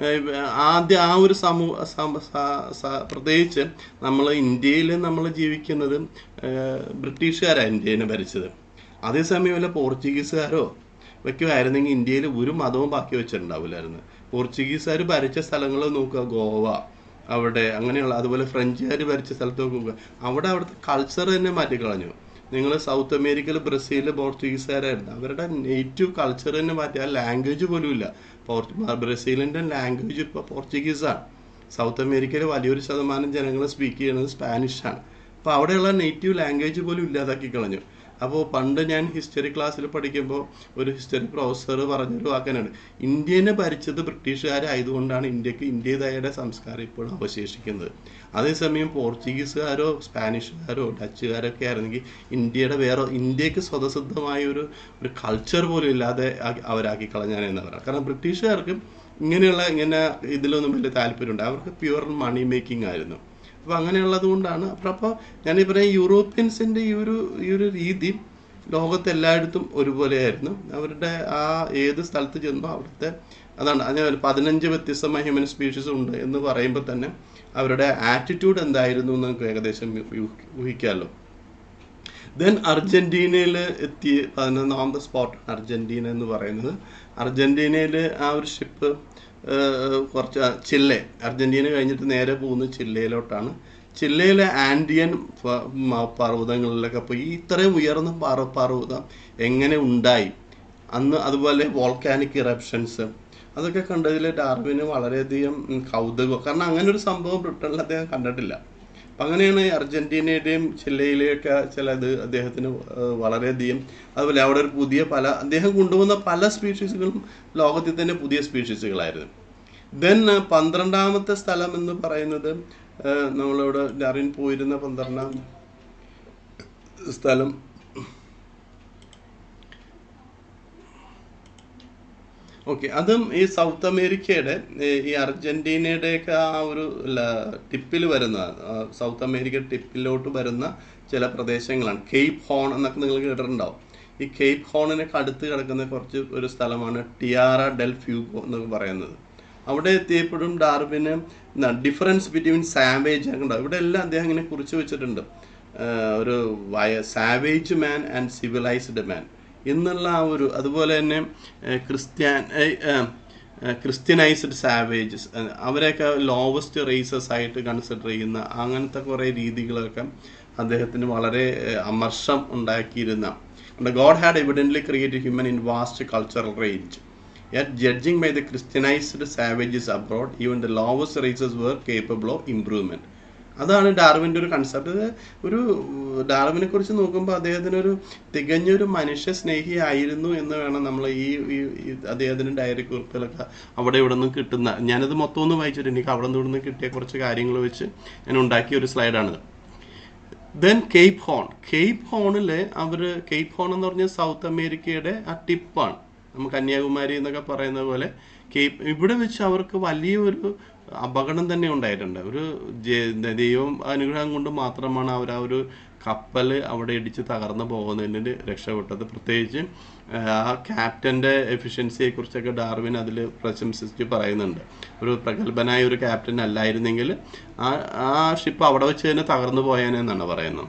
ആദ്യം ആ ഒരു സമൂഹ സമ- സ- സ- പ്രത്യേകിച്ച് നമ്മൾ ഇന്ത്യയിൽ നമ്മൾ ജീവിക്കുന്നത് ഏഹ്, ബ്രിട്ടീഷുകാരാണ് ഇന്ത്യനെ ഭരിച്ചത് അതേസമയം വല്ല പോർച്ചുഗീസുകാരോ വെക്കുമായിരുന്നെങ്കിൽ ഇന്ത്യയിൽ ഒരു മതവും ബാക്കി വെച്ചിട്ടുണ്ടാവില്ലായിരുന്നു പോർച്ചുഗീസുകാർ ഭരിച്ച സ്ഥലങ്ങൾ നോക്കുക ഗോവ അവിടെ അങ്ങനെയുള്ള അതുപോലെ ഫ്രഞ്ചുകാർ ഭരിച്ച സ്ഥലത്ത് നോക്കുക അവിടെ അവിടുത്തെ കൾച്ചർ തന്നെ മാറ്റിക്കളഞ്ഞു നിങ്ങൾ സൗത്ത് അമേരിക്കയിൽ ബ്രസീലിൽ പോർച്ചുഗീസുകാരായിരുന്നു അവരുടെ നേറ്റീവ് കൾച്ചർ തന്നെ മാറ്റി ആ ലാംഗ്വേജ് പോലും ഇല്ല പോർച്ചു ബ്രസീലിൻ്റെ ലാംഗ്വേജ് ഇപ്പോൾ പോർച്ചുഗീസാണ് സൗത്ത് അമേരിക്കയിൽ വലിയൊരു ശതമാനം ജനങ്ങൾ സ്പീക്ക് ചെയ്യുന്നത് സ്പാനിഷാണ് അപ്പോൾ അവിടെയുള്ള നേറ്റീവ് ലാംഗ്വേജ് പോലും ഇല്ലാതാക്കി കളഞ്ഞു അപ്പോൾ പണ്ട് ഞാൻ ഹിസ്റ്ററി ക്ലാസ്സിൽ പഠിക്കുമ്പോൾ ഒരു ഹിസ്റ്ററി പ്രൊഫസർ പറഞ്ഞൊരു വാക്കനാണ് ഇന്ത്യനെ ഭരിച്ചത് ബ്രിട്ടീഷുകാരായതുകൊണ്ടാണ് ഇന്ത്യക്ക് ഇന്ത്യയുടേതായ സംസ്കാരം ഇപ്പോഴും അവശേഷിക്കുന്നത് അതേസമയം പോർച്ചുഗീസുകാരോ സ്പാനിഷുകാരോ ഡച്ചുകാരൊക്കെ ആയിരുന്നെങ്കിൽ ഇന്ത്യയുടെ വേറെ ഇന്ത്യക്ക് സ്വതസിദ്ധമായ ഒരു ഒരു കൾച്ചർ പോലും ഇല്ലാതെ ആക്കി- അവരാക്കി കളഞ്ഞാനെന്ന് പറയാം കാരണം ബ്രിട്ടീഷുകാർക്ക് ഇങ്ങനെയുള്ള ഇങ്ങനെ ഇതിലൊന്നും വലിയ താല്പര്യമുണ്ട് അവർക്ക് പ്യുവർ മണി മേക്കിംഗ് ആയിരുന്നു അപ്പോൾ അങ്ങനെയുള്ളത് കൊണ്ടാണ് അപ്പോൾ അപ്പോൾ ഞാൻ ഈ പറയുന്ന യൂറോപ്യൻസിൻ്റെ ഈ ഒരു ഈ ഒരു രീതി ലോകത്ത് എല്ലായിടത്തും ഒരുപോലെയായിരുന്നു അവരുടെ ആ ഏത് സ്ഥലത്ത് ചെന്നോ അവിടുത്തെ അതാണ് അങ്ങനെ പതിനഞ്ച് വ്യത്യസ്തമായ ഹ്യൂമൻ സ്പീഷീസ് ഉണ്ട് എന്ന് പറയുമ്പോൾ തന്നെ അവരുടെ ആറ്റിറ്റ്യൂഡ് എന്തായിരുന്നു എന്ന് നമുക്ക് ഏകദേശം ഊഹി- ഊഹിക്കാമല്ലോ ദെൻ അർജന്റീനയിൽ എത്തി പതിനൊന്നാമത്തെ സ്പോട്ട് അർജന്റീന എന്ന് പറയുന്നത് അർജന്റീനയിൽ ആ ഒരു ഷിപ്പ് കുറച്ച് ആ, ചില്ലെ അർജന്റീന കഴിഞ്ഞിട്ട് നേരെ പോകുന്നത് ചില്ലയിലോട്ടാണ് ചില്ലയിലെ ആൻഡിയൻ പ- മ- പർവ്വതങ്ങളിലൊക്കെ പോയി ഇത്രയും ഉയർന്ന പർവ്വ പർവ്വതം എങ്ങനെ ഉണ്ടായി അന്ന് അതുപോലെ വോൾക്കാനിക് ഇറപ്ഷൻസ് അതൊക്കെ കണ്ടതിൽ ഡാർവിന് വളരെയധികം ഉം, കൗതുകം കാരണം അങ്ങനെ ഒരു സംഭവം ബ്രിട്ടനിൽ അദ്ദേഹം കണ്ടിട്ടില്ല അപ്പം അങ്ങനെയാണ് ഈ അർജന്റീനയുടെയും ചില്ലയിലെയൊക്കെ ചിലത് അദ്ദേഹത്തിന് ഏഹ്, വളരെയധികം അതുപോലെ അവിടെ ഒരു പുതിയ പല അദ്ദേഹം കൊണ്ടുവന്ന പല സ്പീഷീസുകളും ലോകത്തിൽ തന്നെ പുതിയ സ്പീഷീസുകളായിരുന്നു ദെൻ പന്ത്രണ്ടാമത്തെ സ്ഥലം എന്ന് പറയുന്നത് ഏഹ്, നമ്മളിവിടെ ഡാർവിൻ പോയിരുന്ന പന്ത്രണ്ടാം സ്ഥലം ഓക്കെ അതും ഈ സൗത്ത് അമേരിക്കയുടെ ഏ, ഈ അർജന്റീനയുടെയൊക്കെ ആ ഒരു ടിപ്പിൽ വരുന്ന ആ, സൗത്ത് അമേരിക്ക ടിപ്പിലോട്ട് വരുന്ന ചില പ്രദേശങ്ങളാണ് കേപ്പ് ഹോൺ എന്നൊക്കെ നിങ്ങൾ കേട്ടിട്ടുണ്ടാവും ഈ കേപ്പ് ഹോണിനൊക്കെ അടുത്ത് കിടക്കുന്ന കുറച്ച് ഒരു സ്ഥലമാണ് ടിയാറ ഡെൽ ഫ്യൂഗോ എന്നൊക്കെ പറയുന്നത് അവിടെ എത്തിയപ്പോഴും ഡാർവിന് ഡിഫറൻസ് ബിറ്റ്വീൻ സാവേജ് ഒക്കെ ഉണ്ടാവും ഇവിടെ എല്ലാം അദ്ദേഹം ഇങ്ങനെ കുറിച്ച് വെച്ചിട്ടുണ്ട് ആ, ഒരു വയ savage man and civilised man എന്നുള്ള ആ ഒരു അതുപോലെ തന്നെ ഏഹ്, ക്രിസ്ത്യാൻ ഏഹ്, ഏഹ്, ഏഹ്, ക്രിസ്ത്യനൈസ്ഡ് സാവേജസ് അവരെയൊക്കെ ലോവസ്റ്റ് റേസസ് ആയിട്ട് കൺസിഡർ ചെയ്യുന്ന അങ്ങനത്തെ കുറേ രീതികളൊക്കെ അദ്ദേഹത്തിന് വളരെ ഏഹ്, അമർഷം ഉണ്ടാക്കിയിരുന്ന God had evidently created human in vast cultural range Yet, judging by the Christianized savages abroad, even the lowest races were capable of improvement. അതാണ് ഡാർവിൻ്റെ ഒരു കൺസെപ്റ്റ് ഒരു ഡാർവിനെ കുറിച്ച് നോക്കുമ്പോൾ അദ്ദേഹത്തിന് ഒരു തികഞ്ഞൊരു മനുഷ്യ സ്നേഹിയായിരുന്നു എന്ന് വേണം നമ്മൾ ഈ ഈ- ഈ അദ്ദേഹത്തിൻ്റെ ഡയറി കുറിപ്പിലൊക്കെ അവിടെ ഇവിടെ നിന്ന് കിട്ടുന്ന ഞാനത് മൊത്തം ഒന്ന് വായിച്ചിട്ട് എനിക്ക് അവിടെ നിന്ന് കിട്ടിയ കുറച്ച് കാര്യങ്ങൾ വെച്ച് ഞാൻ ഉണ്ടാക്കിയ ഒരു സ്ലൈഡാണിത് ദെൻ കേപ്പ് ഹോൺ കേപ്പ് ഹോണിൽ അവർ കേപ്പ് ഹോൺ എന്ന് പറഞ്ഞാൽ സൗത്ത് അമേരിക്കയുടെ ആ ടിപ്പാണ് നമ്മൾ കന്യാകുമാരി എന്നൊക്കെ പറയുന്ന പോലെ കേപ്പ് ഇവിടെ വെച്ച് അവർക്ക് വലിയൊരു അപകടം തന്നെ ഉണ്ടായിട്ടുണ്ട് ഒരു ജെ- ദൈവം അനുഗ്രഹം കൊണ്ട് മാത്രമാണ് അവർ ആ ഒരു കപ്പൽ അവിടെ ഇടിച്ച് തകർന്നു പോകുന്നതിന് രക്ഷപ്പെട്ടത് പ്രത്യേകിച്ച് ആ ക്യാപ്റ്റന്റെ എഫിഷ്യൻസിയെ കുറിച്ചൊക്കെ ഡാർവിൻ അതിൽ പ്രശംസിച്ച് പറയുന്നുണ്ട് ഒരു പ്രഗത്ഭനായ ഒരു ക്യാപ്റ്റൻ അല്ലായിരുന്നെങ്കിൽ ആ ആ ഷിപ്പ് അവിടെ വെച്ച് തന്നെ തകർന്നു പോയാനെന്നാണ് പറയുന്നത്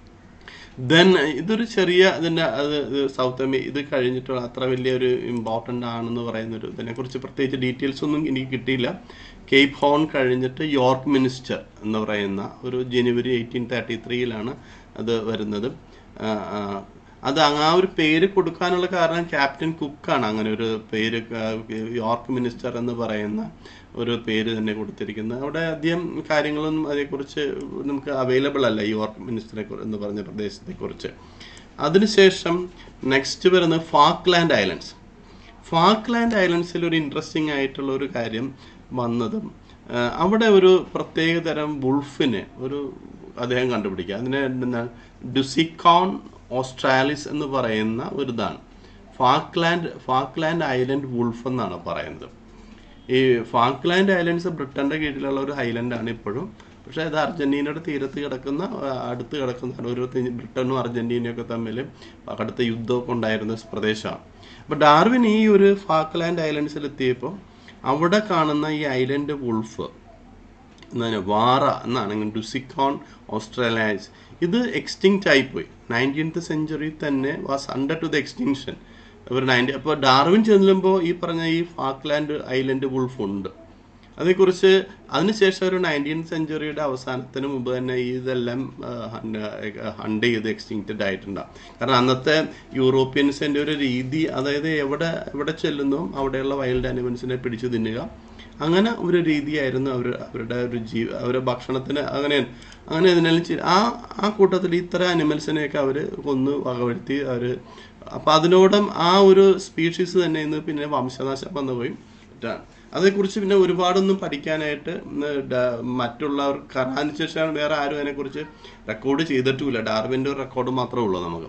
ദെൻ ഇതൊരു ചെറിയ ഇതിൻ്റെ അത് ഇത് സൗത്ത് അമേ ഇത് കഴിഞ്ഞിട്ടുള്ള അത്ര വലിയൊരു ഇമ്പോർട്ടൻ്റ് ആണെന്ന് പറയുന്ന ഒരു ഇതിനെക്കുറിച്ച് പ്രത്യേകിച്ച് ഡീറ്റെയിൽസ് ഒന്നും എനിക്ക് കിട്ടിയില്ല കേപ്പ് ഹോൺ കഴിഞ്ഞിട്ട് യോർക്ക് മിനിസ്റ്റർ എന്ന് പറയുന്ന ഒരു ജനുവരി എയ്റ്റീൻ തേർട്ടി ത്രീയിലാണ് അത് വരുന്നത് ആ, ആ, അത് അങ്ങ് ആ ഒരു പേര് കൊടുക്കാനുള്ള കാരണം ക്യാപ്റ്റൻ കുക്കാണ് അങ്ങനെ ഒരു പേര് ആ, യോർക്ക് മിനിസ്റ്റർ എന്ന് പറയുന്ന ഒരു പേര് തന്നെ കൊടുത്തിരിക്കുന്നത് അവിടെ അധികം കാര്യങ്ങളൊന്നും അതേക്കുറിച്ച് നമുക്ക് അവൈലബിൾ അല്ല ഈ യോർക്ക് മിനിസ്റ്ററെ കുറി- എന്ന് പറഞ്ഞ പ്രദേശത്തെക്കുറിച്ച് അതിനുശേഷം നെക്സ്റ്റ് വരുന്നത് ഫാക്ലാൻഡ് ഐലൻഡ്സ് ഫാക്ലാൻഡ് ഐലൻഡ്സിൽ ഒരു ഇൻട്രസ്റ്റിംഗ് ആയിട്ടുള്ള ഒരു കാര്യം വന്നതും ആ, അവിടെ ഒരു പ്രത്യേക തരം വുൾഫിനെ ഒരു അദ്ദേഹം കണ്ടുപിടിക്കുക അതിനെ എന്താണ് ഡുസിക്കോൺ ഓസ്ട്രാലിസ് എന്ന് പറയുന്ന ഒരു ഇതാണ് ഫാക്ലാൻഡ് ഫാക്ലാൻഡ് ഐലൻഡ് വുൾഫ് എന്നാണ് പറയുന്നത് ഈ ഫാക്ലാൻഡ് ഐലൻഡ്സ് ബ്രിട്ടന്റെ കീഴിലുള്ള ഒരു ഐലൻഡാണ് ഇപ്പോഴും പക്ഷേ അത് അർജന്റീനയുടെ തീരത്ത് കിടക്കുന്ന ആ, അടുത്ത് കിടക്കുന്ന ഒരു തി- ബ്രിട്ടനും അർജന്റീനയും ഒക്കെ തമ്മിൽ കടുത്ത യുദ്ധമൊക്കെ ഉണ്ടായിരുന്ന പ്രദേശമാണ് അപ്പോൾ ഡാർവിൻ ഈ ഒരു ഫാക്ലാൻഡ് ഐലൻഡ്സിൽ എത്തിയപ്പോൾ അവിടെ കാണുന്ന ഈ ഐലൻഡ് വുൾഫ് എന്താണ് വാറ എന്നാണ് ഡുസിക്കോൺ ഓസ്ട്രേലിയൻസ് ഇത് എക്സ്റ്റിങ്ക്റ്റ് ആയിപ്പോയി നയൻറ്റീൻത്ത് സെഞ്ചുറി തന്നെ was under to the extinction ഒരു നയൻറ്റി അപ്പോൾ ഡാർവിൻ ചെല്ലുമ്പോൾ ഈ പറഞ്ഞ ഈ ഫാക്ലാൻഡ് ഐലൻഡ് വുൾഫ് ഉണ്ട് അതേക്കുറിച്ച് അതിനുശേഷം ഒരു നയൻറ്റീൻ സെഞ്ചുറിയുടെ അവസാനത്തിന് മുമ്പ് തന്നെ ഇതെല്ലാം ഹണ്ട് ചെയ്ത് എക്സ്റ്റിങ്ക്റ്റഡ് ആയിട്ടുണ്ടാകും കാരണം അന്നത്തെ യൂറോപ്യൻസിൻ്റെ ഒരു രീതി അതായത് എവിടെ എവിടെ ചെല്ലുന്നു അവിടെയുള്ള വൈൽഡ് അനിമൽസിനെ പിടിച്ചു തിന്നുക അങ്ങനെ ഒരു രീതിയായിരുന്നു അവർ അവരുടെ ഒരു ജീവ അവരുടെ ഭക്ഷണത്തിന് അങ്ങനെ അങ്ങനെ ഇതിനെല്ലാം ചെയ്ത് ആ ആ കൂട്ടത്തിൽ ഇത്തരം അനിമൽസിനെയൊക്കെ അവർ കൊന്ന് വകവരുത്തി അവർ അപ്പം അതിനോടും ആ ഒരു സ്പീഷീസ് തന്നെ ഇന്ന് പിന്നെ വംശനാശം വന്നുപോയി ഇതാണ് അതേക്കുറിച്ച് പിന്നെ ഒരുപാടൊന്നും പഠിക്കാനായിട്ട് ഇന്ന് ഡ- മറ്റുള്ളവർ കാരണം അതിനുശേഷം വേറെ ആരും അതിനെക്കുറിച്ച് റെക്കോർഡ് ചെയ്തിട്ടുമില്ല ഡാർവിൻ്റെ ഒരു റെക്കോർഡ് മാത്രമേ ഉള്ളൂ നമുക്ക്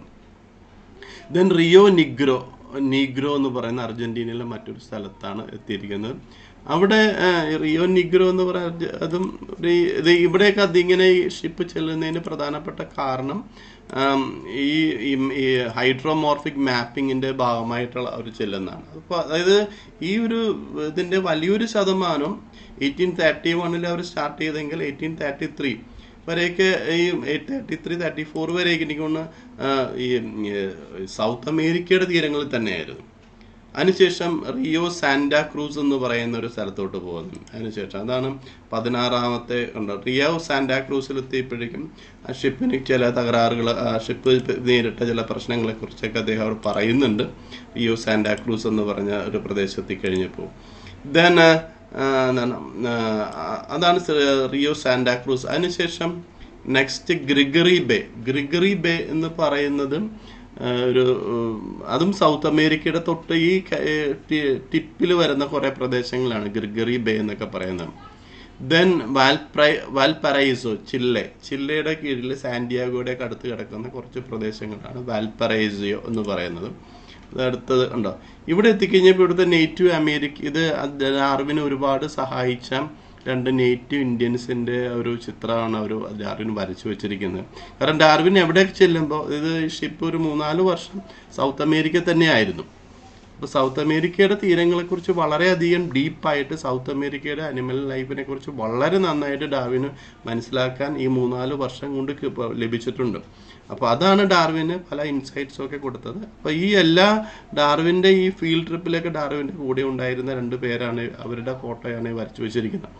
ദെൻ റിയോ നിഗ്രോ നീഗ്രോ എന്ന് പറയുന്ന അർജന്റീനയിലെ മറ്റൊരു സ്ഥലത്താണ് എത്തിയിരിക്കുന്നത് അവിടെ ആ, റിയോ നിഗ്രോ എന്ന് പറയുന്ന അതും ഒരു ഇത് ഇവിടെയൊക്കെ അതിങ്ങനെ ഈ ഷിപ്പ് ചെല്ലുന്നതിന് പ്രധാനപ്പെട്ട കാരണം ആം, ഈ ഈ- ഈ ഹൈഡ്രോമോർഫിക് മാപ്പിങ്ങിന്റെ ഭാഗമായിട്ടുള്ള ഒരു ചെല്ലുന്നതാണ് അപ്പോൾ അതായത് ഈ ഒരു ഇതിന്റെ വലിയൊരു ശതമാനം എയ്റ്റീൻ തേർട്ടി വണ്ണിൽ അവർ സ്റ്റാർട്ട് ചെയ്തെങ്കിൽ എയ്റ്റീൻ തേർട്ടി ത്രീ വരെയൊക്കെ ഈ തേർട്ടി ത്രീ തേർട്ടി ഫോർ വരെയൊക്കെ എനിക്ക് തോന്നുന്നു ആ, ഈ ഈ സൗത്ത് അമേരിക്കയുടെ തീരങ്ങളിൽ തന്നെയായിരുന്നു അതിനുശേഷം റിയോ സാന്റാ ക്രൂസ് എന്ന് പറയുന്ന ഒരു സ്ഥലത്തോട്ട് പോകുന്നു അതിനുശേഷം അതാണ് പതിനാറാമത്തെ ഉണ്ട് റിയോ സാന്റാ ക്രൂസിൽ എത്തിയപ്പോഴേക്കും ആ ഷിപ്പിന് ചില തകരാറുകൾ ആ ഷിപ്പ് നേരിട്ട ചില പ്രശ്നങ്ങളെ കുറിച്ചൊക്കെ അദ്ദേഹം അവിടെ പറയുന്നുണ്ട് റിയോ സാന്റാ ക്രൂസ് എന്ന് പറഞ്ഞ ഒരു പ്രദേശത്ത് കഴിഞ്ഞപ്പോൾ ദെൻ എന്താണ് ആ, അതാണ് സ- റിയോ സാന്റാ ക്രൂസ് അതിനുശേഷം next Gregory Bay Gregory Bay എന്ന് പറയുന്നത് ആ, ഒരു ഉം, അതും സൗത്ത് അമേരിക്കയുടെ തൊട്ട് ഈ ടിപ്പിൽ വരുന്ന കുറേ പ്രദേശങ്ങളാണ് ഗ്രിഗറി ബേ എന്നൊക്കെ പറയുന്നത് ദെൻ വാൽപ്രൈ വാൽപറൈസോ ചില്ലെ ചില്ലയുടെ കീഴിൽ സാന്റിയാഗോയുടെ ഒക്കെ അടുത്ത് കിടക്കുന്ന കുറച്ച് പ്രദേശങ്ങളാണ് വാൽപറൈസിയോ എന്ന് പറയുന്നത് ഇത് അടുത്തത് ഉണ്ടോ ഇവിടെ എത്തിക്കഴിഞ്ഞപ്പോൾ ഇവിടുത്തെ നേറ്റീവ് അമേരിക്ക ഇത് ഡാർവിനെ ഒരുപാട് സഹായിച്ച രണ്ട് നേറ്റീവ് ഇന്ത്യൻസിന്റെ ഒരു ചിത്രമാണ് അവർ ഡാർവിൻ വരച്ചു വെച്ചിരിക്കുന്നത് കാരണം ഡാർവിൻ എവിടെയൊക്കെ ചെല്ലുമ്പോൾ ഇത് ഷിപ്പ് ഒരു മൂന്നാല് വർഷം സൗത്ത് അമേരിക്ക തന്നെയായിരുന്നു അപ്പോൾ സൗത്ത് അമേരിക്കയുടെ തീരങ്ങളെക്കുറിച്ച് വളരെയധികം ഡീപ്പായിട്ട് സൗത്ത് അമേരിക്കയുടെ അനിമൽ ലൈഫിനെ കുറിച്ച് വളരെ നന്നായിട്ട് ഡാർവിന് മനസ്സിലാക്കാൻ ഈ മൂന്നാല് വർഷം കൊണ്ട് കി- ഇപ്പൊ ലഭിച്ചിട്ടുണ്ട് അപ്പോൾ അതാണ് ഡാർവിന് പല ഇൻസൈറ്റ്സും ഒക്കെ കൊടുത്തത് അപ്പോൾ ഈ എല്ലാ ഡാർവിൻ്റെ ഈ ഫീൽഡ് ട്രിപ്പിലൊക്കെ ഡാർവിൻ്റെ കൂടെ ഉണ്ടായിരുന്ന രണ്ട് പേരാണ് അവരുടെ ഫോട്ടോയാണ് ഈ വരച്ചു വെച്ചിരിക്കുന്നത്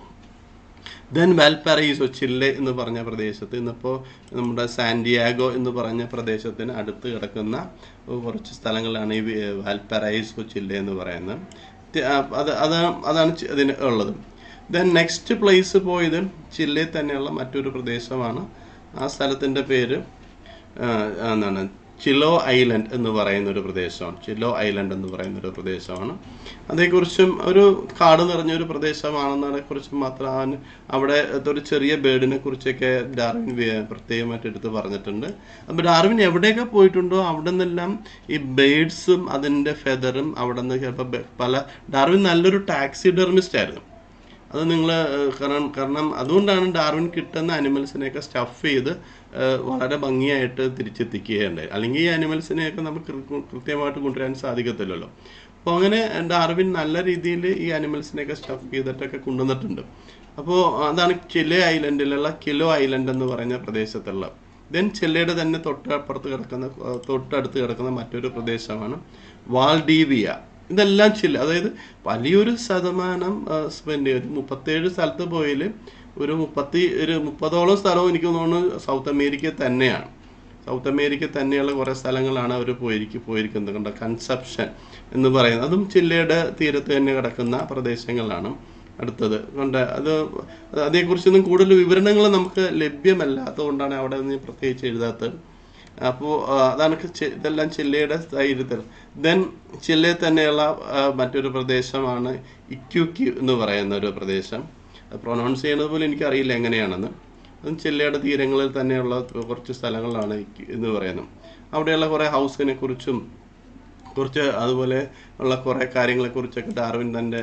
ദെൻ വാൽപാരൈസോ ചില്ലെ എന്ന് പറഞ്ഞ പ്രദേശത്ത് ഇന്നിപ്പോൾ നമ്മുടെ സാന്റിയാഗോ എന്ന് പറഞ്ഞ പ്രദേശത്തിന് അടുത്ത് കിടക്കുന്ന കുറച്ച് സ്ഥലങ്ങളാണ് ഈ വി- വാൽപാരൈസോ ചില്ലെ എന്ന് പറയുന്നത് തി- ആ, അത് അതാണ് അതാണ് ചി- അതിന് ഉള്ളത് ദെൻ നെക്സ്റ്റ് പ്ലേസ് പോയത് ചില്ലയിൽ തന്നെയുള്ള മറ്റൊരു പ്രദേശമാണ് ആ സ്ഥലത്തിൻ്റെ പേര് ആ, എന്താണ് ചിലോ ഐലൻഡ് എന്ന് പറയുന്ന ഒരു പ്രദേശമാണ് ചിലോ ഐലൻഡ് എന്ന് പറയുന്ന ഒരു പ്രദേശമാണ് അതേക്കുറിച്ചും ഒരു കാട് നിറഞ്ഞ ഒരു പ്രദേശമാണെന്നതിനെ കുറിച്ചും മാത്രം അവൻ അവിടെ ഒരു ചെറിയ ബേർഡിനെ കുറിച്ചൊക്കെ ഡാർവിൻ വേ- പ്രത്യേകമായിട്ട് എടുത്ത് പറഞ്ഞിട്ടുണ്ട് അപ്പോൾ ഡാർവിൻ എവിടെയൊക്കെ പോയിട്ടുണ്ടോ അവിടെ നിന്നെല്ലാം ഈ ബേഡ്സും അതിൻ്റെ ഫെദറും അവിടെ നിന്ന് ചിലപ്പോൾ ബെ- പല ഡാർവിൻ നല്ലൊരു ടാക്സിഡെർമിസ്റ്റ് ആയിരുന്നു അത് നിങ്ങൾ കാരണം കാരണം അതുകൊണ്ടാണ് ഡാർവിൻ കിട്ടുന്ന അനിമൽസിനെയൊക്കെ സ്റ്റഫ് ചെയ്ത് ഏഹ്, വളരെ ഭംഗിയായിട്ട് തിരിച്ചെത്തിക്കുകയുണ്ടായി അല്ലെങ്കിൽ ഈ അനിമൽസിനെയൊക്കെ നമുക്ക് കൃ- കൃത്യമായിട്ട് കൊണ്ടുവരാൻ സാധിക്കത്തില്ലല്ലോ അപ്പോൾ അങ്ങനെ ഡാർവിൻ നല്ല രീതിയിൽ ഈ അനിമൽസിനെയൊക്കെ സ്റ്റഫ് ചെയ്തിട്ടൊക്കെ കൊണ്ടുവന്നിട്ടുണ്ട് അപ്പോൾ അതാണ് ചില ഐലൻഡിലുള്ള കിലോ ഐലൻഡ് എന്ന് പറയുന്ന പ്രദേശത്തുള്ള ദെൻ ചില്ലയുടെ തന്നെ തൊട്ടപ്പുറത്ത് കിടക്കുന്ന ഏഹ്, തൊട്ടടുത്ത് കിടക്കുന്ന മറ്റൊരു പ്രദേശമാണ് വാൾഡീവിയ ഇതെല്ലാം ചില്ല അതായത് വലിയൊരു ശതമാനം സ്പെൻഡ് ചെയ്ത് മുപ്പത്തേഴ് സ്ഥലത്ത് പോയതിൽ ഒരു മുപ്പത്തി ഒരു മുപ്പതോളം സ്ഥലവും എനിക്ക് തോന്നുന്നു സൗത്ത് അമേരിക്ക തന്നെയാണ് സൗത്ത് അമേരിക്ക തന്നെയുള്ള കുറേ സ്ഥലങ്ങളാണ് അവർ പോയിരിക്കും പോയിരിക്കുന്നത് കണ്ട കൺസെപ്ഷൻ എന്ന് പറയുന്നത് അതും ചില്ലയുടെ തീരത്ത് തന്നെ കിടക്കുന്ന പ്രദേശങ്ങളാണ് അടുത്തത് കൊണ്ട് അത് അതേക്കുറിച്ചൊന്നും കൂടുതൽ വിവരണങ്ങൾ നമുക്ക് ലഭ്യമല്ലാത്തതുകൊണ്ടാണ് അവിടെ നിന്ന് പ്രത്യേകിച്ച് എഴുതാത്തത് അപ്പോൾ അതാണ് ചി- ഇതെല്ലാം ചില്ലയുടെ ധൈര്യത്തിൽ ദെൻ ചില്ലയിൽ തന്നെയുള്ള ആ, മറ്റൊരു പ്രദേശമാണ് ഇക്യുക്യു എന്ന് പറയുന്ന ഒരു പ്രദേശം പ്രൊനൗൺസ് ചെയ്യുന്നത് പോലും എനിക്കറിയില്ല എങ്ങനെയാണെന്ന് അതും ചില്ലയുടെ തീരങ്ങളിൽ തന്നെയുള്ള കുറച്ച് സ്ഥലങ്ങളാണ് ഇക്യു എന്ന് പറയുന്നത് അവിടെയുള്ള കുറേ ഹൗസിനെ കുറിച്ചും കുറച്ച് അതുപോലെ ഉള്ള കുറേ കാര്യങ്ങളെക്കുറിച്ചൊക്കെ ഡാർവിൻ തൻ്റെ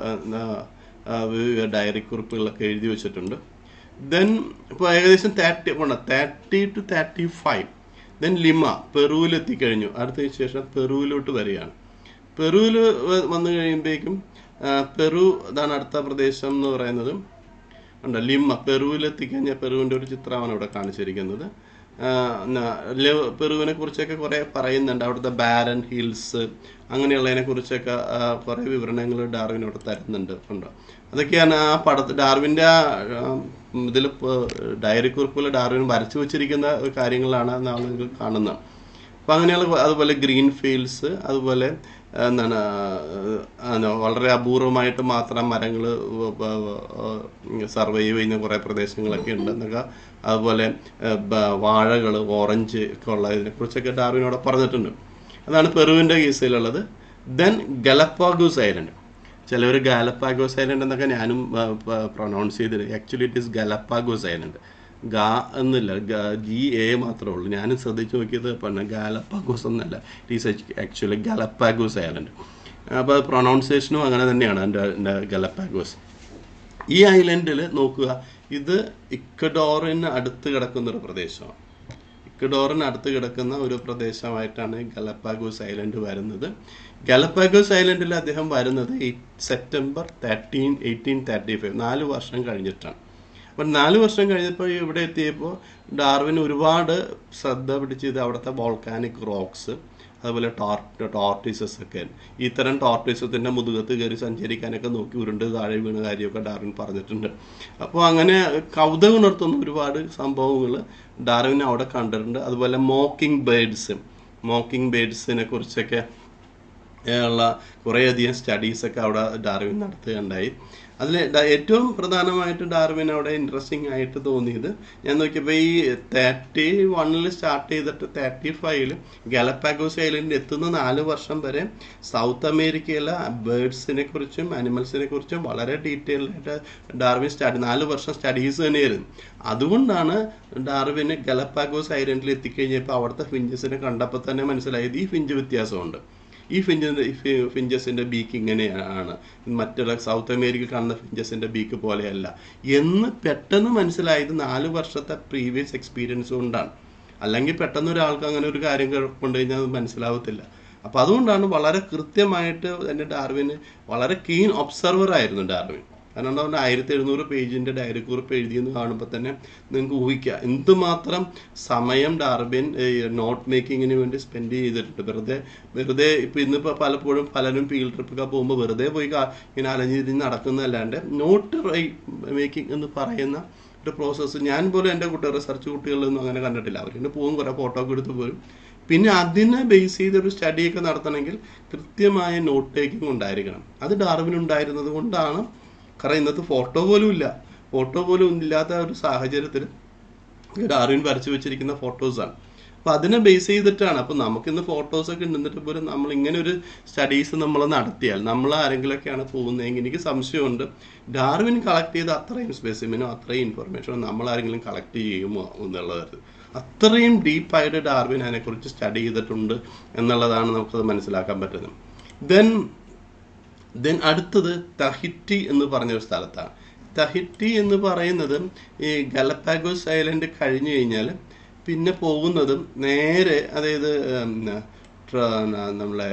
ഡയറി കുറിപ്പുകളൊക്കെ എഴുതി വെച്ചിട്ടുണ്ട് ദെൻ ഇപ്പോൾ ഏകദേശം തേർട്ടി പോണ thirty two thirty five then Lima പെറുവിൽ എത്തിക്കഴിഞ്ഞു അടുത്തതിന് ശേഷം പെറുവിലോട്ട് വരികയാണ് പെറുവിൽ വന്നു കഴിയുമ്പോഴേക്കും ആ, പെറു ഇതാണ് അടുത്ത പ്രദേശം എന്ന് പറയുന്നത് ഉണ്ട് ലിമ്മ പെറുവിൽ എത്തിക്കഴിഞ്ഞാൽ പെറുവിൻ്റെ ഒരു ചിത്രമാണ് ഇവിടെ കാണിച്ചിരിക്കുന്നത് ആ, ന- ലെ- പെറുവിനെ കുറിച്ചൊക്കെ കുറേ പറയുന്നുണ്ട് അവിടുത്തെ ബാരൻ ഹിൽസ് അങ്ങനെയുള്ളതിനെ കുറിച്ചൊക്കെ ആ, കുറേ വിവരണങ്ങൾ ഡാർവിൻ ഇവിടെ തരുന്നുണ്ട് ഉണ്ട് അതൊക്കെയാണ് ആ പടത്ത് ഡാർവിൻ്റെ ആ ഇതിൽ ഡയറി കുറിപ്പിൽ ഡാർവിൻ വരച്ചു വെച്ചിരിക്കുന്ന കാര്യങ്ങളാണ് നമ്മൾ കാണുന്നത് അപ്പം അങ്ങനെയുള്ള കൊ- അതുപോലെ ഗ്രീൻ ഫീൽഡ്സ് അതുപോലെ ആ, എന്താണ് ആ, ആ, വളരെ അപൂർവമായിട്ട് മാത്രം മരങ്ങൾ സർവൈവ് ചെയ്യുന്ന കുറേ പ്രദേശങ്ങളൊക്കെ ഉണ്ട് എന്നൊക്കെ അതുപോലെ വാഴകൾ ഓറഞ്ച് ഒക്കെ ഉള്ളതിനെ കുറിച്ചൊക്കെ ഡാർവിനോട് പറഞ്ഞിട്ടുണ്ട് അതാണ് പെറുവിൻ്റെ കേസിലുള്ളത് ദെൻ ഗലപ്പാഗൂസ് ഐലൻഡ് ചിലവർ ഗാലപ്പാഗോസ് ഐലൻഡ് എന്നൊക്കെ ഞാനും പ്രൊനൗൺസ് ചെയ്തിട്ട് actually it is Galapagos island ഗാ എന്നില്ല ജി എ മാത്രമേ ഉള്ളൂ ഞാനും ശ്രദ്ധിച്ചു നോക്കിയത് പിന്നെ ഗാലപ്പാഗോസ് എന്നല്ല it is actually Galapagos island അപ്പോൾ പ്രൊനൗൺസിയേഷനും അങ്ങനെ തന്നെയാണ് എൻ്റെ ഗലപ്പാഗോസ് ഈ ഐലൻഡിൽ നോക്കുക ഇത് ഇക്കഡോറിന് അടുത്ത് കിടക്കുന്ന ഒരു പ്രദേശമാണ് ഇക്വഡോറിന് അടുത്ത് കിടക്കുന്ന ഒരു പ്രദേശമായിട്ടാണ് ഗലപ്പാഗോസ് ഐലൻഡ് വരുന്നത് ഗലപ്പാഗോസ് ഐലൻഡിൽ അദ്ദേഹം വരുന്നത് ഈ- September thirteen eighteen thirty five നാല് വർഷം കഴിഞ്ഞിട്ടാണ് അപ്പം നാല് വർഷം കഴിഞ്ഞപ്പോൾ ഇവിടെ എത്തിയപ്പോൾ ഡാർവിൻ ഒരുപാട് ശ്രദ്ധ പിടിച്ചത് അവിടുത്തെ വോൾക്കാനിക് റോക്സ് അതുപോലെ ടോർ ടോർട്ടീസസ് ഒക്കെ ഇത്തരം ടോർട്ടീസത്തിൻ്റെ മുതുകത്ത് കയറി സഞ്ചരിക്കാനൊക്കെ നോക്കി ഉരുണ്ട് താഴെ വീണ കാര്യമൊക്കെ ഡാർവിൻ പറഞ്ഞിട്ടുണ്ട് അപ്പോൾ അങ്ങനെ കൗതുകം ഉണർത്തുന്ന ഒരുപാട് സംഭവങ്ങൾ ഡാർവിൻ അവിടെ കണ്ടിട്ടുണ്ട് അതുപോലെ മോക്കിംഗ് ബേഡ്സ് മോക്കിംഗ് ബേഡ്സിനെ കുറിച്ചൊക്കെ ഉള്ള കുറേയധികം സ്റ്റഡീസൊക്കെ അവിടെ ഡാർവിൻ നടത്തുകയുണ്ടായി അതിൽ ഏറ്റവും പ്രധാനമായിട്ട് ഡാർവിൻ അവിടെ ഇൻട്രസ്റ്റിംഗ് ആയിട്ട് തോന്നിയത് ഞാൻ നോക്കിയപ്പോൾ ഈ തേർട്ടി വണ്ണിൽ സ്റ്റാർട്ട് ചെയ്തിട്ട് തേർട്ടി ഫൈവില് ഗലപ്പാഗോസ് ഐലൻഡിൽ എത്തുന്ന നാല് വർഷം വരെ സൗത്ത് അമേരിക്കയിലെ ബേർഡ്സിനെ കുറിച്ചും അനിമൽസിനെ കുറിച്ചും വളരെ ഡീറ്റെയിൽ ആയിട്ട് ഡാർവിൻ സ്റ്റഡി നാല് വർഷം സ്റ്റഡീസ് തന്നെയായിരുന്നു അതുകൊണ്ടാണ് ഡാർവിന് ഗലപ്പാഗോസ് ഐലൻഡിൽ എത്തിക്കഴിഞ്ഞപ്പോൾ അവിടുത്തെ ഫിഞ്ചസിനെ കണ്ടപ്പോൾ തന്നെ മനസ്സിലായത് ഈ ഫിഞ്ച് വ്യത്യാസമുണ്ട് ഈ ഫിഞ്ചിൻ്റെ ഫിഞ്ചസിൻ്റെ ബീക്ക് ഇങ്ങനെയാണ് മറ്റുള്ള സൗത്ത് അമേരിക്ക കാണുന്ന ഫിഞ്ചസിൻ്റെ ബീക്ക് പോലെയല്ല എന്ന് പെട്ടെന്ന് മനസ്സിലായത് നാല് വർഷത്തെ പ്രീവിയസ് എക്സ്പീരിയൻസ് കൊണ്ടാണ് അല്ലെങ്കിൽ പെട്ടെന്ന് ഒരാൾക്ക് അങ്ങനെ ഒരു കാര്യം കൊണ്ടു കഴിഞ്ഞാൽ അത് മനസ്സിലാവത്തില്ല അപ്പോൾ അതുകൊണ്ടാണ് വളരെ കൃത്യമായിട്ട് എൻ്റെ ഡാർവിന് വളരെ കീൻ ഒബ്സർവർ ആയിരുന്നു ഡാർവിൻ കാരണം എന്താ പറഞ്ഞാൽ ആയിരത്തി എഴുന്നൂറ് പേജിൻ്റെ ഡയറി കുറിപ്പ് എഴുതിയെന്ന് കാണുമ്പോൾ തന്നെ നിങ്ങൾക്ക് ഊഹിക്കുക എന്തുമാത്രം സമയം ഡാർബിൻ നോട്ട് മേക്കിങ്ങിന് വേണ്ടി സ്പെൻഡ് ചെയ്തിട്ടുണ്ട് വെറുതെ വെറുതെ ഇപ്പം ഇന്നിപ്പോൾ പലപ്പോഴും പലരും ഫീൽഡ് ട്രിപ്പൊക്കെ പോകുമ്പോൾ വെറുതെ പോയി കാ- ഇങ്ങനെ അലഞ്ഞു തിരിഞ്ഞ് നടക്കുന്നതല്ലാണ്ട് നോട്ട് മേക്കിംഗ് എന്ന് പറയുന്ന ഒരു പ്രോസസ്സ് ഞാൻ പോലും എൻ്റെ കുട്ടികൾ റിസർച്ച് കുട്ടികളിലൊന്നും അങ്ങനെ കണ്ടിട്ടില്ല അവരിങ്ങനെ പോകും കുറേ ഫോട്ടോ ഒക്കെ എടുത്ത് പോരും പിന്നെ അതിനെ ബേസ് ചെയ്തൊരു സ്റ്റഡിയൊക്കെ നടത്തണമെങ്കിൽ കൃത്യമായ നോട്ട് ടേക്കിംഗ് ഉണ്ടായിരിക്കണം അത് ഡാർവിൻ ഉണ്ടായിരുന്നത് കൊണ്ടാണ് കാരണം ഇന്നത്തെ ഫോട്ടോ പോലും ഇല്ല ഫോട്ടോ പോലും ഇല്ലാത്ത ഒരു സാഹചര്യത്തിൽ ഡാർവിൻ വരച്ചു വെച്ചിരിക്കുന്ന ഫോട്ടോസാണ് അപ്പോൾ അതിനെ ബേസ് ചെയ്തിട്ടാണ് അപ്പോൾ നമുക്കിന്ന് ഫോട്ടോസൊക്കെ ഉണ്ടെന്നിട്ട് പോലും നമ്മൾ ഇങ്ങനെ ഒരു സ്റ്റഡീസ് നമ്മൾ നടത്തിയാൽ നമ്മൾ ആരെങ്കിലുമൊക്കെയാണ് പോകുന്നതെങ്കിൽ എനിക്ക് സംശയമുണ്ട് ഡാർവിൻ കളക്ട് ചെയ്ത അത്രയും സ്പെസിമിനോ അത്രയും ഇൻഫർമേഷനോ നമ്മൾ ആരെങ്കിലും കളക്ട് ചെയ്യുമോ എന്നുള്ളത് അത്രയും ഡീപ്പായിട്ട് ഡാർവിൻ അതിനെക്കുറിച്ച് സ്റ്റഡി ചെയ്തിട്ടുണ്ട് എന്നുള്ളതാണ് നമുക്കത് മനസ്സിലാക്കാൻ പറ്റുന്നത് ദെൻ ദെൻ അടുത്തത് തഹിറ്റി എന്ന് പറഞ്ഞൊരു സ്ഥലത്താണ് തഹിറ്റി എന്ന് പറയുന്നത് ഈ ഗലപ്പാഗോസ് ഐലൻഡ് കഴിഞ്ഞു കഴിഞ്ഞാൽ പിന്നെ പോകുന്നതും നേരെ അതായത് ഉം, ട്ര- ന- നമ്മളെ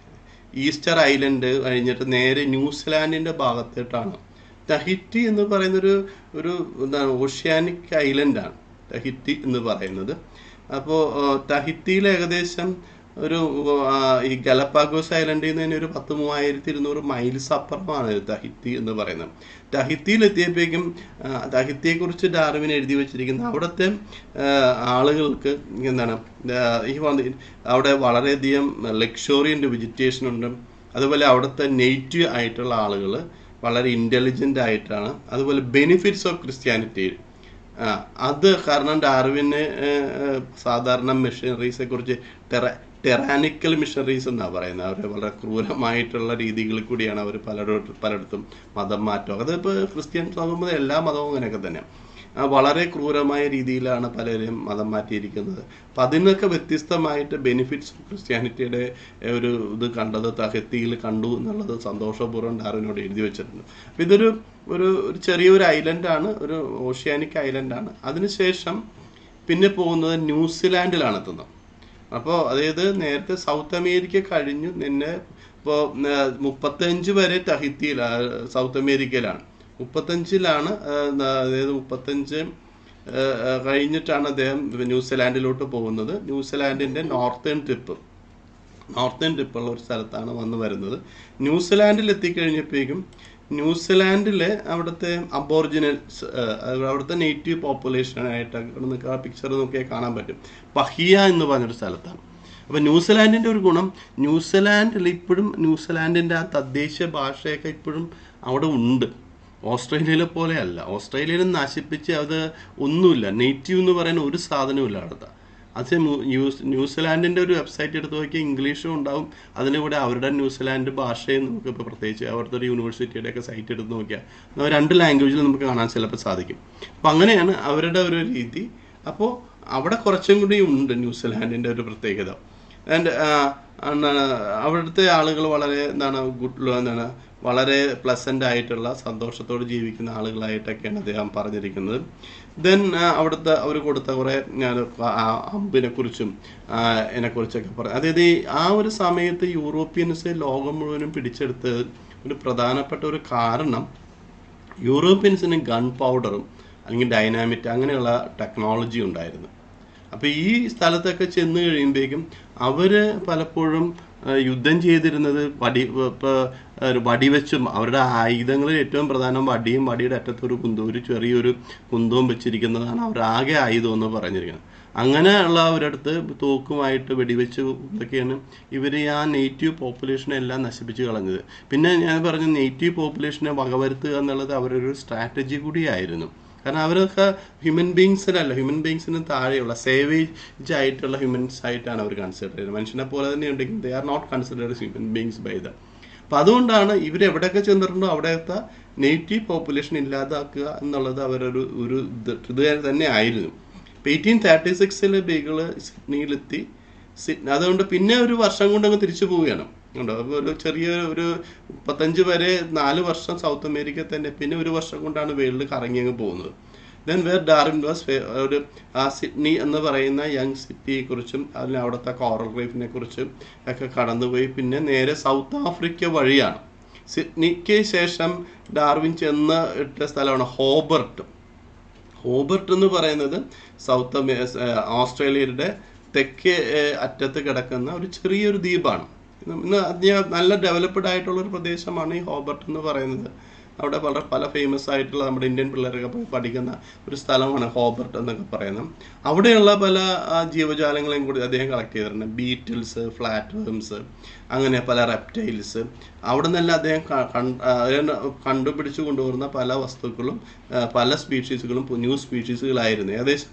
ഈസ്റ്റർ ഐലൻഡ് കഴിഞ്ഞിട്ട് നേരെ ന്യൂസിലാൻഡിൻ്റെ ഭാഗത്തോട്ടാണ് തഹിറ്റി എന്ന് പറയുന്നൊരു ഒരു എന്താണ് ഓഷ്യാനിക് ഐലൻഡാണ് തഹിറ്റി എന്ന് പറയുന്നത് അപ്പോൾ തഹിറ്റിയിൽ ഏകദേശം ഒരു ആ, ഈ ഗലപ്പാഗോസ് ഐലൻഡിൽ നിന്ന് തന്നെ ഒരു പത്ത് മൂവായിരത്തി ഇരുന്നൂറ് മൈൽസ് അപ്പുറമാണ് തഹിത്തി എന്ന് പറയുന്നത് തഹിത്തിയിൽ എത്തിയപ്പോഴേക്കും ആ, തഹിത്തിയെക്കുറിച്ച് ഡാർവിൻ എഴുതി വെച്ചിരിക്കുന്ന അവിടുത്തെ ആ, ആളുകൾക്ക് എന്താണ് ആ, ഈ വന്ന് അവിടെ വളരെയധികം ലക്ഷോറിയൻ്റ് വെജിറ്റേഷൻ ഉണ്ട് അതുപോലെ അവിടുത്തെ നേറ്റീവ് ആയിട്ടുള്ള ആളുകൾ വളരെ ഇൻ്റലിജൻ്റ് ആയിട്ടാണ് അതുപോലെ ബെനിഫിറ്റ്സ് ഓഫ് ക്രിസ്ത്യാനിറ്റി ആ, അത് കാരണം ഡാർവിന് ഏഹ്, ഏഹ്, സാധാരണ മെഷീനറീസെ കുറിച്ച് ടെറ ടെറാനിക്കൽ മിഷണറീസ് എന്നാണ് പറയുന്നത് അവർ വളരെ ക്രൂരമായിട്ടുള്ള രീതികളിൽ കൂടിയാണ് അവർ പലയിടത്തും പലയിടത്തും മതം മാറ്റം അതിപ്പോൾ ക്രിസ്ത്യൻ നോക്കുമ്പോൾ എല്ലാ മതവും അങ്ങനെയൊക്കെ തന്നെയാണ് ആ, വളരെ ക്രൂരമായ രീതിയിലാണ് പലരും മതം മാറ്റിയിരിക്കുന്നത് അപ്പം അതിനൊക്കെ വ്യത്യസ്തമായിട്ട് ബെനിഫിറ്റ്സ് ക്രിസ്ത്യാനിറ്റിയുടെ ഏഹ്, ഒരു ഇത് കണ്ടത് തഹത്തിയിൽ കണ്ടു എന്നുള്ളത് സന്തോഷപൂർവ്വം ഡാർവിനോട് എഴുതി വെച്ചിട്ടുണ്ട് അപ്പം ഇതൊരു ഒരു ഒരു ചെറിയൊരു ഐലൻഡാണ് ഒരു ഓഷ്യാനിക് ഐലൻഡാണ് അതിനുശേഷം പിന്നെ പോകുന്നത് ന്യൂസിലാൻഡിലാണ് എത്തുന്നത് അപ്പോൾ അതായത് നേരത്തെ സൗത്ത് അമേരിക്ക കഴിഞ്ഞു നിന്നെ ഇപ്പോൾ മുപ്പത്തഞ്ച് വരെ തഹിത്തിയിൽ സൗത്ത് അമേരിക്കയിലാണ് മുപ്പത്തഞ്ചിലാണ് ആ, ന- അതായത് മുപ്പത്തഞ്ച് ആ, ആ, കഴിഞ്ഞിട്ടാണ് അദ്ദേഹം ന്യൂസിലാൻഡിലോട്ട് പോകുന്നത് ന്യൂസിലാൻഡിൻ്റെ നോർത്തേൺ ടിപ്പ് നോർത്തേൺ ടിപ്പുള്ള ഒരു സ്ഥലത്താണ് വന്ന് വരുന്നത് ന്യൂസിലാൻഡിൽ എത്തിക്കഴിഞ്ഞപ്പോഴേക്കും ന്യൂസിലാൻഡിലെ അവിടുത്തെ അബോറിജിനൽസ് അവിടുത്തെ നേറ്റീവ് പോപ്പുലേഷനായിട്ട് നിങ്ങൾക്ക് ആ പിക്ചർ നോക്കിയാൽ കാണാൻ പറ്റും പഹിയ എന്ന് പറഞ്ഞൊരു സ്ഥലത്താണ് അപ്പോൾ ന്യൂസിലാൻഡിൻ്റെ ഒരു ഗുണം ന്യൂസിലാൻഡിൽ ഇപ്പോഴും ന്യൂസിലാൻഡിൻ്റെ ആ തദ്ദേശീയ ഭാഷയൊക്കെ ഇപ്പോഴും അവിടെ ഉണ്ട് ഓസ്ട്രേലിയയിലെ പോലെയല്ല ഓസ്ട്രേലിയയിൽ നശിപ്പിച്ച് അത് ഒന്നുമില്ല നേറ്റീവ് എന്ന് പറയുന്ന ഒരു സാധനവും അവിടുത്തെ അത് ന്യൂസ് ന്യൂസിലാൻഡിൻ്റെ ഒരു വെബ്സൈറ്റ് എടുത്ത് നോക്കിയാൽ ഇംഗ്ലീഷും ഉണ്ടാവും അതിന് കൂടെ അവരുടെ ന്യൂസിലാൻഡ് ഭാഷയും നമുക്ക് ഇപ്പോൾ പ്രത്യേകിച്ച് അവിടുത്തെ ഒരു യൂണിവേഴ്സിറ്റിയുടെ ഒക്കെ സൈറ്റ് എടുത്ത് നോക്കിയാൽ നമുക്ക് രണ്ട് ലാംഗ്വേജിൽ നമുക്ക് കാണാൻ ചിലപ്പോൾ സാധിക്കും അപ്പോൾ അങ്ങനെയാണ് അവരുടെ ഒരു രീതി അപ്പോൾ അവിടെ കുറച്ചും കൂടി ഉണ്ട് ന്യൂസിലാൻഡിൻ്റെ ഒരു പ്രത്യേകത ആൻഡ് എന്താണ് അവിടുത്തെ ആളുകൾ വളരെ എന്താണ് ഗുഡ് എന്താണ് വളരെ പ്ലസൻ്റ് ആയിട്ടുള്ള സന്തോഷത്തോട് ജീവിക്കുന്ന ആളുകളായിട്ടൊക്കെയാണ് അദ്ദേഹം പറഞ്ഞിരിക്കുന്നത് ദെൻ അവിടുത്തെ അവർ കൊടുത്ത കുറേ ഞാൻ അമ്പിനെ കുറിച്ചും ഇതിനെക്കുറിച്ചൊക്കെ പറഞ്ഞു അതായത് ഈ ആ ഒരു സമയത്ത് യൂറോപ്യൻസ് ലോകം മുഴുവനും പിടിച്ചെടുത്ത് ഒരു പ്രധാനപ്പെട്ട ഒരു കാരണം യൂറോപ്യൻസിന് ഗൺ പൗഡറും അല്ലെങ്കിൽ ഡൈനാമിറ്റ് അങ്ങനെയുള്ള ടെക്നോളജി ഉണ്ടായിരുന്നു അപ്പോൾ ഈ സ്ഥലത്തൊക്കെ ചെന്ന് കഴിയുമ്പോഴേക്കും അവർ പലപ്പോഴും ആ, യുദ്ധം ചെയ്തിരുന്നത് വടി ഇപ്പോൾ ഒരു വടി വെച്ചും അവരുടെ ആയുധങ്ങളിൽ ഏറ്റവും പ്രധാനം വടിയും വടിയുടെ അറ്റത്തൊരു കുന്തവും ഒരു ചെറിയൊരു കുന്തവും വെച്ചിരിക്കുന്നതാണ് അവരുടെ ആകെ ആയുധം എന്ന് പറഞ്ഞിരിക്കുന്നത് അങ്ങനെയുള്ള അവരടുത്ത് തോക്കുമായിട്ട് വെടിവെച്ച് ഇതൊക്കെയാണ് ഇവർ ആ നേറ്റീവ് പോപ്പുലേഷനെ എല്ലാം നശിപ്പിച്ച് കളഞ്ഞത് പിന്നെ ഞാൻ പറഞ്ഞു നേറ്റീവ് പോപ്പുലേഷനെ വകവരുത്തുക എന്നുള്ളത് അവരൊരു സ്ട്രാറ്റജി കൂടിയായിരുന്നു കാരണം അവരൊക്കെ ഹ്യൂമൻ ബീങ്സിനല്ല ഹ്യൂമൻ ബീങ്സിന് താഴെയുള്ള സേവേജ് ആയിട്ടുള്ള ഹ്യൂമൻസ് ആയിട്ടാണ് അവർ കൺസിഡർ ചെയ്യുന്നത് മനുഷ്യനെ പോലെ തന്നെ ഉണ്ടെങ്കിൽ they are not considered human beings by the അപ്പം അതുകൊണ്ടാണ് ഇവർ എവിടെയൊക്കെ ചെന്നിട്ടുണ്ടോ അവിടെയൊക്കെ നേറ്റീവ് പോപ്പുലേഷൻ ഇല്ലാതാക്കുക എന്നുള്ളത് അവരൊരു ഒരു ഇത് ഇത് തന്നെ ആയിരുന്നു ഇപ്പം എയ്റ്റീൻ തേർട്ടി സിക്സിൽ ബീഗിൾ സിഡ്നിയിലെത്തി സിഡ്നി അതുകൊണ്ട് പിന്നെ ഒരു വർഷം കൊണ്ട് അങ്ങ് തിരിച്ചു പോവുകയാണ് ഉണ്ടോ അപ്പോൾ ഒരു ചെറിയ ഒരു മുപ്പത്തഞ്ച് വരെ നാല് വർഷം സൗത്ത് അമേരിക്ക തന്നെ പിന്നെ ഒരു വർഷം കൊണ്ടാണ് വേൾഡ് കറങ്ങി അങ്ങ് പോകുന്നത് ദെൻ വേർ ഡാർവിൻ വാസ് ഒരു ആ സിഡ്നി എന്ന് പറയുന്ന യങ് സിറ്റിയെ കുറിച്ചും അതിൽ അവിടുത്തെ കോറൽ റീഫിനെ കുറിച്ചും ഒക്കെ കടന്നുപോയി പിന്നെ നേരെ സൗത്ത് ആഫ്രിക്ക വഴിയാണ് സിഡ്നിക്ക് ശേഷം ഡാർവിൻ ചെന്ന് ഇട്ട സ്ഥലമാണ് ഹോബർട്ട് ഹോബർട്ട് എന്ന് പറയുന്നത് സൗത്ത് അമേ ഏഹ് ഓസ്ട്രേലിയയുടെ തെക്കേ ഏഹ് അറ്റത്ത് കിടക്കുന്ന ഒരു ചെറിയൊരു ദ്വീപാണ് ഇന്ന് അത്യാ- നല്ല ഡെവലപ്ഡ് ആയിട്ടുള്ള ഒരു പ്രദേശമാണ് ഈ ഹോബർട്ട് എന്ന് പറയുന്നത് അവിടെ വളരെ പല ഫേമസ് ആയിട്ടുള്ള നമ്മുടെ ഇന്ത്യൻ പിള്ളേരൊക്കെ പോയി പഠിക്കുന്ന ഒരു സ്ഥലമാണ് ഹോബർട്ട് എന്നൊക്കെ പറയുന്നത് അവിടെയുള്ള പല ആ, ജീവജാലങ്ങളെയും കൂടി അദ്ദേഹം കളക്ട് ചെയ്തിട്ടുണ്ട് ബീറ്റിൽസ് ഫ്ലാറ്റ് വേംസ് അങ്ങനെ പല റെപ്റ്റൈൽസ് അവിടെ നിന്നെല്ലാം അദ്ദേഹം ക- കൺ- ആ, അതിനെ കണ്ടുപിടിച്ച് കൊണ്ടുവരുന്ന പല വസ്തുക്കളും ആ, പല സ്പീഷീസുകളും ന്യൂ സ്പീഷീസുകളായിരുന്നു ഏകദേശം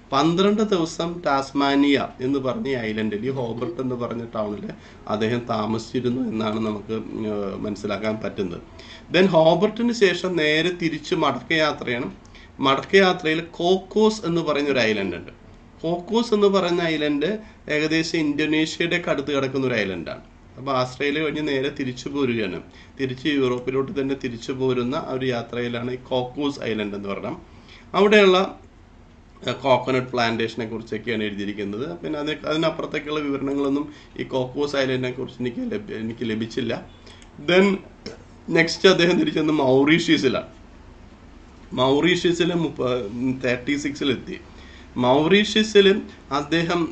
പന്ത്രണ്ട് ദിവസം ടാസ്മാനിയ എന്ന് പറഞ്ഞ ഈ ഐലൻഡിൽ ഈ ഹോബർട്ട് എന്ന് പറഞ്ഞ ടൗണിൽ അദ്ദേഹം താമസിച്ചിരുന്നു എന്നാണ് നമുക്ക് ഏർ മനസ്സിലാക്കാൻ പറ്റുന്നത് ദെൻ ഹോബർട്ടിന് ശേഷം നേരെ തിരിച്ച് മടക്കയാത്രയാണ് മടക്കയാത്രയിൽ കോക്കോസ് എന്ന് പറയുന്ന ഒരു ഐലൻഡ് ഉണ്ട് കോക്കോസ് എന്ന് പറയുന്ന ഐലൻഡ് ഏകദേശം ഇന്തോനേഷ്യയുടെ ഒക്കെ അടുത്ത് കിടക്കുന്ന ഒരു ഐലൻഡാണ് അപ്പോൾ ആസ്ട്രേലിയ കഴിഞ്ഞ് നേരെ തിരിച്ചു പോരുകയാണ് തിരിച്ച് യൂറോപ്പിലോട്ട് തന്നെ തിരിച്ചു പോരുന്ന ആ ഒരു യാത്രയിലാണ് ഈ കോക്കോസ് ഐലൻഡ് എന്ന് പറഞ്ഞാൽ അവിടെയുള്ള കോക്കനട്ട് പ്ലാന്റേഷനെ കുറിച്ചൊക്കെയാണ് എഴുതിയിരിക്കുന്നത് പിന്നെ അത് അതിനപ്പുറത്തേക്കുള്ള വിവരണങ്ങളൊന്നും ഈ കോക്കോസ് ഐലൻഡിനെ കുറിച്ച് എനിക്ക് ലഭ്യ എനിക്ക് ലഭിച്ചില്ല ദെൻ നെക്സ്റ്റ് അദ്ദേഹം തിരിച്ചെന്ന് മൗറീഷ്യസിലാണ് മൗറീഷ്യസിൽ മുപ്പ തേർട്ടി സിക്സിലെത്തി മൗറീഷ്യസിൽ അദ്ദേഹം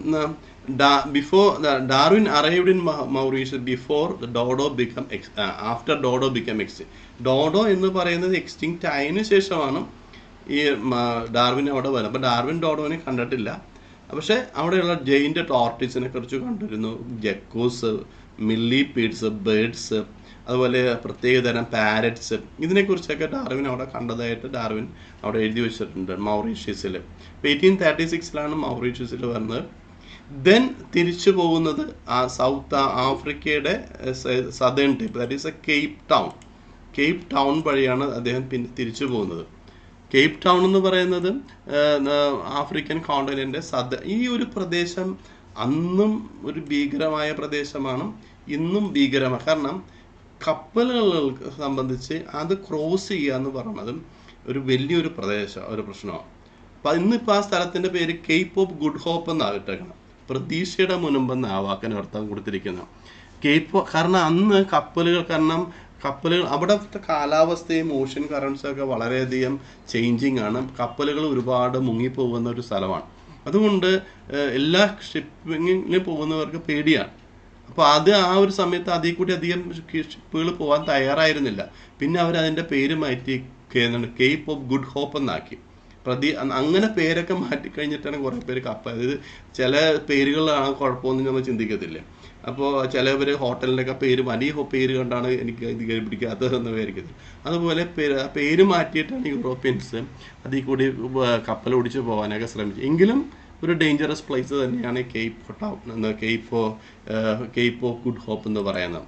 before Darwin arrived in Mauritius before dodo become ex after dodo become ex dodo എന്ന് പറയുന്നത് എക്സ്റ്റിങ്ക്റ്റ് ആയതിനു ശേഷമാണ് ഈ മ- ഡാർവിൻ അവിടെ വരുന്നത് അപ്പം ഡാർവിൻ ഡോഡോനെ കണ്ടിട്ടില്ല പക്ഷേ അവിടെയുള്ള ജെയിൻ്റെ ടോർട്ടിസിനെ കുറിച്ച് കണ്ടിരുന്നു ജെക്കോസ് മില്ലിപീഡ്സ് ബേഡ്സ് അതുപോലെ പ്രത്യേകതരം പാരറ്റ്സ് ഇതിനെക്കുറിച്ചൊക്കെ ഡാർവിൻ അവിടെ കണ്ടതായിട്ട് ഡാർവിൻ അവിടെ എഴുതി വെച്ചിട്ടുണ്ട് മൗറീഷ്യസിൽ എയ്റ്റീൻ തേർട്ടി സിക്സിലാണ് മൗറീഷ്യസിൽ വരുന്നത് ദെൻ തിരിച്ചു പോകുന്നത് ആ സൗത്ത് ആഫ്രിക്കയുടെ southern type that is a Cape Town Cape Town വഴിയാണ് അദ്ദേഹം പിന്നെ തിരിച്ചു പോകുന്നത് കേപ്പ് ടൗൺ എന്ന് പറയുന്നത് ഏഹ്, ന- ആഫ്രിക്കൻ കോണ്ടിനെന്റ് സദ ഈ ഒരു പ്രദേശം അന്നും ഒരു ഭീകരമായ പ്രദേശമാണ് ഇന്നും ഭീകരമാണ് കാരണം കപ്പലുകൾക്ക് സംബന്ധിച്ച് അത് ക്രോസ് ചെയ്യുക എന്ന് പറയുന്നത് ഒരു വലിയൊരു പ്രദേശം ഒരു പ്രശ്നമാണ് അപ്പം ഇന്നിപ്പോൾ ആ സ്ഥലത്തിൻ്റെ പേര് കേപ്പ് ഓഫ് ഗുഡ് ഹോപ്പ് എന്നാണ് ഇട്ടേക്കണം പ്രതീക്ഷയുടെ മുൻപെന്ന് ആ വാക്കിന് അർത്ഥം കൊടുത്തിരിക്കുന്നത് കേപ്പ് കാരണം അന്ന് കപ്പലുകൾ കാരണം കപ്പലുകൾ അവിടുത്തെ കാലാവസ്ഥയും ഓഷ്യൻ കറൻസും ഒക്കെ വളരെയധികം ചേഞ്ചിങ് ആണ് കപ്പലുകൾ ഒരുപാട് മുങ്ങിപ്പോകുന്ന ഒരു സ്ഥലമാണ് അതുകൊണ്ട് ഏഹ്, എല്ലാ ഷിപ്പിങ്ങിന് പോകുന്നവർക്ക് പേടിയാണ് അപ്പോൾ അത് ആ ഒരു സമയത്ത് അതിൽ കൂടി അധികം ഷിപ്പുകൾ പോകാൻ തയ്യാറായിരുന്നില്ല പിന്നെ അവർ അതിൻ്റെ പേര് മാറ്റി കേപ്പ് ഓഫ് ഗുഡ് ഹോപ്പ് എന്നാക്കി പ്രതി അ- അങ്ങനെ പേരൊക്കെ മാറ്റി കഴിഞ്ഞിട്ടാണ് കുറേ പേര് കപ്പ അതായത് ചില പേരുകളാണ് കുഴപ്പമൊന്നും നമ്മൾ ചിന്തിക്കത്തില്ല അപ്പോൾ ചിലവർ ഹോട്ടലിൻ്റെയൊക്കെ പേര് വലിയ ഹോ- പേര് കണ്ടാണ് എനിക്ക് ഇത് പിടിക്കാത്തതെന്ന് വിചാരിക്കുന്നത് അതുപോലെ പേര് പേര് മാറ്റിയിട്ടാണ് യൂറോപ്യൻസ് അതിൽ കൂടി വ- കപ്പൽ ഓടിച്ച് പോകാനൊക്കെ ശ്രമിച്ചു എങ്കിലും ഒരു ഡേഞ്ചറസ് പ്ലേസ് തന്നെയാണ് കേപ്പ് ടൗൺ എന്ന് Cape Cape of Good Hope എന്ന് പറയുന്നത്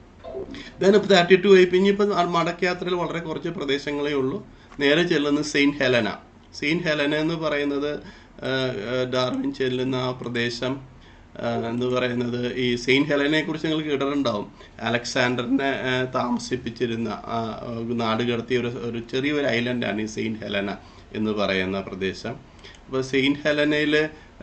ദെൻ ഇപ്പോൾ തേർട്ടി ടു ആയി പിന്നെ ഇപ്പം മടക്കയാത്രയിൽ വളരെ കുറച്ച് പ്രദേശങ്ങളേ ഉള്ളൂ നേരെ ചെല്ലുന്നത് സെയിൻറ്റ് ഹെലന സെയിൻറ്റ് ഹെലന എന്ന് പറയുന്നത് ആ, ആ, ഡാർവിൻ ചെല്ലുന്ന ആ പ്രദേശം ആ, എന്ന് പറയുന്നത് ഈ സെയിൻറ്റ് ഹെലനെ കുറിച്ച് നിങ്ങൾ കേട്ടിട്ടുണ്ടാവും അലക്സാണ്ടറിനെ ആ, താമസിപ്പിച്ചിരുന്ന ആ, ആ, നാട് കടത്തിയ ഒരു ഒരു ചെറിയൊരു ഐലൻഡാണ് ഈ സെയിൻറ്റ് ഹെലന എന്ന് പറയുന്ന പ്രദേശം അപ്പോൾ സെയിൻറ്റ് ഹെലനയിൽ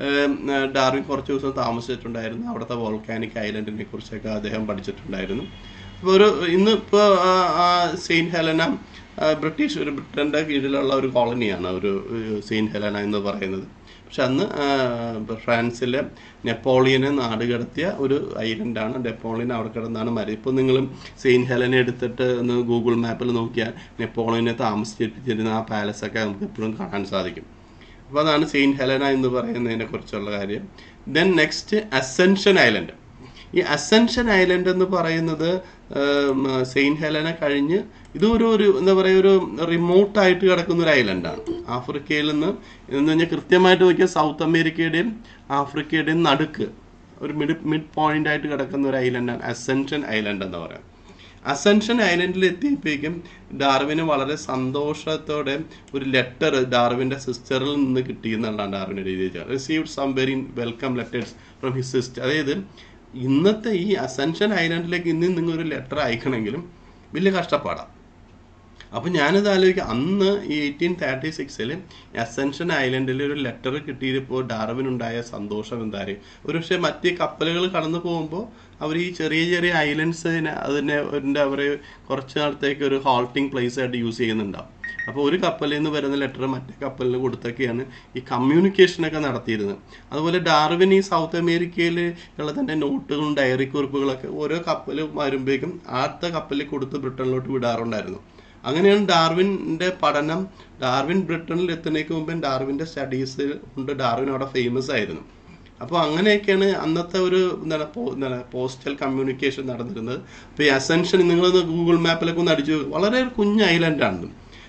ഡാർവിൻ കുറച്ച് ദിവസം താമസിച്ചിട്ടുണ്ടായിരുന്നു അവിടുത്തെ വോൾക്കാനിക് ഐലൻഡിനെ കുറിച്ചൊക്കെ അദ്ദേഹം പഠിച്ചിട്ടുണ്ടായിരുന്നു അപ്പോൾ ഒരു ഇന്ന് ഇപ്പോൾ സെയിൻറ്റ് ഹെലന ആ, ബ്രിട്ടീഷ് ഒരു ബ്രിട്ടൻ്റെ കീഴിലുള്ള ഒരു കോളനിയാണ് ഒരു ഒരു സെയിൻറ്റ് ഹെലന എന്ന് പറയുന്നത് പക്ഷെ അന്ന് ആ, ഫ്രാൻസിലെ നെപ്പോളിയനെ നാട് കടത്തിയ ഒരു ഐലൻഡാണ് നെപ്പോളിയൻ അവിടെ കിടന്നാണ് മരി ഇപ്പോൾ നിങ്ങളും സെയിൻറ്റ് ഹെലന എടുത്തിട്ട് ഒന്ന് ഗൂഗിൾ മാപ്പിൽ നോക്കിയാൽ നെപ്പോളിയനെ താമസിച്ചിരുന്ന ആ പാലസൊക്കെ നമുക്ക് എപ്പോഴും കാണാൻ സാധിക്കും അപ്പോൾ അതാണ് സെയിൻറ്റ് ഹെലന എന്ന് പറയുന്നതിനെ കുറിച്ചുള്ള കാര്യം ദെൻ നെക്സ്റ്റ് അസെൻഷൻ ഐലൻഡ് ഈ അസെൻഷൻ ഐലൻഡ് എന്ന് പറയുന്നത് സെയിൻറ്റ് ഹെലന കഴിഞ്ഞ് ഇത് ഒരു ഒരു എന്താ പറയുക ഒരു റിമോട്ടായിട്ട് കിടക്കുന്ന ഒരു ഐലൻഡാണ് ആഫ്രിക്കയിൽ നിന്ന് എന്ന് പറഞ്ഞാൽ കൃത്യമായിട്ട് നോക്കിയാൽ സൗത്ത് അമേരിക്കയുടെയും ആഫ്രിക്കയുടെയും നടുക്ക് ഒരു മിഡ് മിഡ് പോയിന്റ് ആയിട്ട് കിടക്കുന്ന ഒരു ഐലൻഡാണ് അസെൻഷൻ ഐലൻഡ് എന്ന് പറയുന്നത് അസെൻഷൻ ഐലൻഡിൽ എത്തിയപ്പോഴേക്കും ഡാർവിന് വളരെ സന്തോഷത്തോടെ ഒരു ലെറ്റർ ഡാർവിൻ്റെ സിസ്റ്ററിൽ നിന്ന് കിട്ടി എന്നുള്ളതാണ് ഡാർവിൻ എഴുതിയത് received some very welcome letters from his sister അതായത് ഇന്നത്തെ ഈ അസെൻഷൻ ഐലൻഡിലേക്ക് ഇന്ന് നിങ്ങൾ ഒരു ലെറ്റർ അയക്കണമെങ്കിലും വലിയ കഷ്ടപ്പാടാണ് അപ്പം ഞാനിത് ആലോചിക്കുക അന്ന് ഈ എയ്റ്റീൻ തേർട്ടി സിക്സിൽ അസെൻഷൻ ഐലൻഡിൽ ഒരു ലെറ്റർ കിട്ടിയപ്പോൾ ഡാർവിനുണ്ടായ സന്തോഷം എന്തായാലും ഒരു പക്ഷേ മറ്റ് കപ്പലുകൾ കടന്നു പോകുമ്പോൾ അവർ ഈ ചെറിയ ചെറിയ ഐലൻഡ്സിനെ അതിനെ അതിൻ്റെ അവർ കുറച്ച് നാളത്തേക്ക് ഒരു ഹോൾട്ടിംഗ് പ്ലേസ് ആയിട്ട് യൂസ് ചെയ്യുന്നുണ്ടാവും അപ്പോൾ ഒരു കപ്പലിൽ നിന്ന് വരുന്ന ലെറ്റർ മറ്റേ കപ്പലിന് കൊടുത്തൊക്കെയാണ് ഈ കമ്മ്യൂണിക്കേഷനൊക്കെ നടത്തിയിരുന്നത് അതുപോലെ ഡാർവിൻ ഈ സൗത്ത് അമേരിക്കയിൽ ഉള്ള തന്നെ നോട്ടുകളും ഡയറി കുറിപ്പുകളൊക്കെ ഓരോ കപ്പൽ വരുമ്പോഴേക്കും അടുത്ത കപ്പലിൽ കൊടുത്ത് ബ്രിട്ടനിലോട്ട് വിടാറുണ്ടായിരുന്നു അങ്ങനെയാണ് ഡാർവിൻ്റെ പഠനം ഡാർവിൻ ബ്രിട്ടനിൽ എത്തുന്നതിന് മുമ്പേ ഡാർവിൻ്റെ സ്റ്റഡീസ് കൊണ്ട് ഡാർവിൻ അവിടെ ഫേമസ് ആയിരുന്നു അപ്പോൾ അങ്ങനെയൊക്കെയാണ് അന്നത്തെ ഒരു എന്താണ് പോ- എന്താണ് പോസ്റ്റൽ കമ്മ്യൂണിക്കേഷൻ നടന്നിരുന്നത് അപ്പോൾ ഈ അസെൻഷൻ നിങ്ങളൊന്ന് ഗൂഗിൾ മാപ്പിലൊക്കെ ഒന്ന് അടിച്ചു നോക്ക്. വളരെ ഒരു കുഞ്ഞ് ഐലൻഡാണ്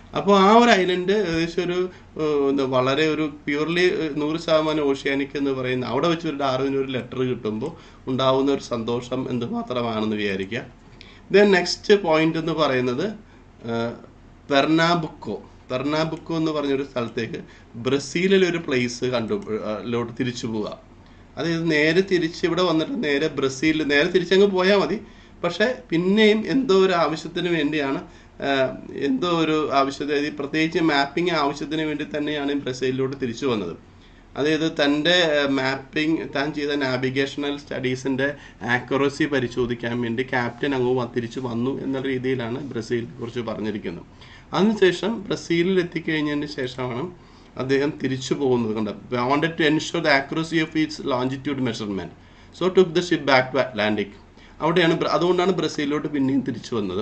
അപ്പോൾ ആ ഒരു ഐലൻഡ് ഏകദേശം ഒരു ഏഹ്, എന്താ വളരെ ഒരു പ്യൂർലി നൂറ് ശതമാനം ഓഷ്യാനിക് എന്ന് പറയുന്ന അവിടെ വെച്ച് ഒരു ഡാർവിന് ഒരു ലെറ്റർ കിട്ടുമ്പോൾ ഉണ്ടാവുന്ന ഒരു സന്തോഷം എന്തുമാത്രമാണെന്ന് വിചാരിക്കുക ദെൻ നെക്സ്റ്റ് പോയിന്റ് എന്ന് പറയുന്നത് ഏഹ്, പെർണാബുക്കോ പെർണാബുക്കോ എന്ന് പറഞ്ഞൊരു സ്ഥലത്തേക്ക് ബ്രസീലിൽ ഒരു പ്ലേസ് കണ്ടു ഏഹ്, ലോട്ട് തിരിച്ചു പോവുക അതായത് നേരെ തിരിച്ച് ഇവിടെ വന്നിട്ട് നേരെ ബ്രസീലിൽ നേരെ തിരിച്ചങ്ങ് പോയാൽ മതി പക്ഷെ പിന്നെയും എന്തോ ഒരു ആവശ്യത്തിന് വേണ്ടിയാണ് ആഹ്, എന്തോ ഒരു ആവശ്യത്തിന് അതായത് പ്രത്യേകിച്ച് മാപ്പിംഗ് ആവശ്യത്തിന് വേണ്ടി തന്നെയാണ് ഈ ബ്രസീലിലോട്ട് തിരിച്ചു വന്നത് അതായത് തൻ്റെ മാപ്പിംഗ് താൻ ചെയ്ത നാവിഗേഷണൽ സ്റ്റഡീസിൻ്റെ ആക്യുറസി പരിശോധിക്കാൻ വേണ്ടി ക്യാപ്റ്റൻ അങ്ങ് വ- തിരിച്ചു വന്നു എന്ന രീതിയിലാണ് ബ്രസീലിനെ കുറിച്ച് പറഞ്ഞിരിക്കുന്നത് അതിനുശേഷം ബ്രസീലിൽ എത്തിക്കഴിഞ്ഞതിന് ശേഷമാണ് അദ്ദേഹം തിരിച്ചു പോകുന്നത് കണ്ട wanted to ensure the accuracy of its longitude measurement so took the ship back to Atlantic അവിടെയാണ് ബ്ര- അതുകൊണ്ടാണ് ബ്രസീലിലോട്ട് പിന്നെയും തിരിച്ചു വന്നത്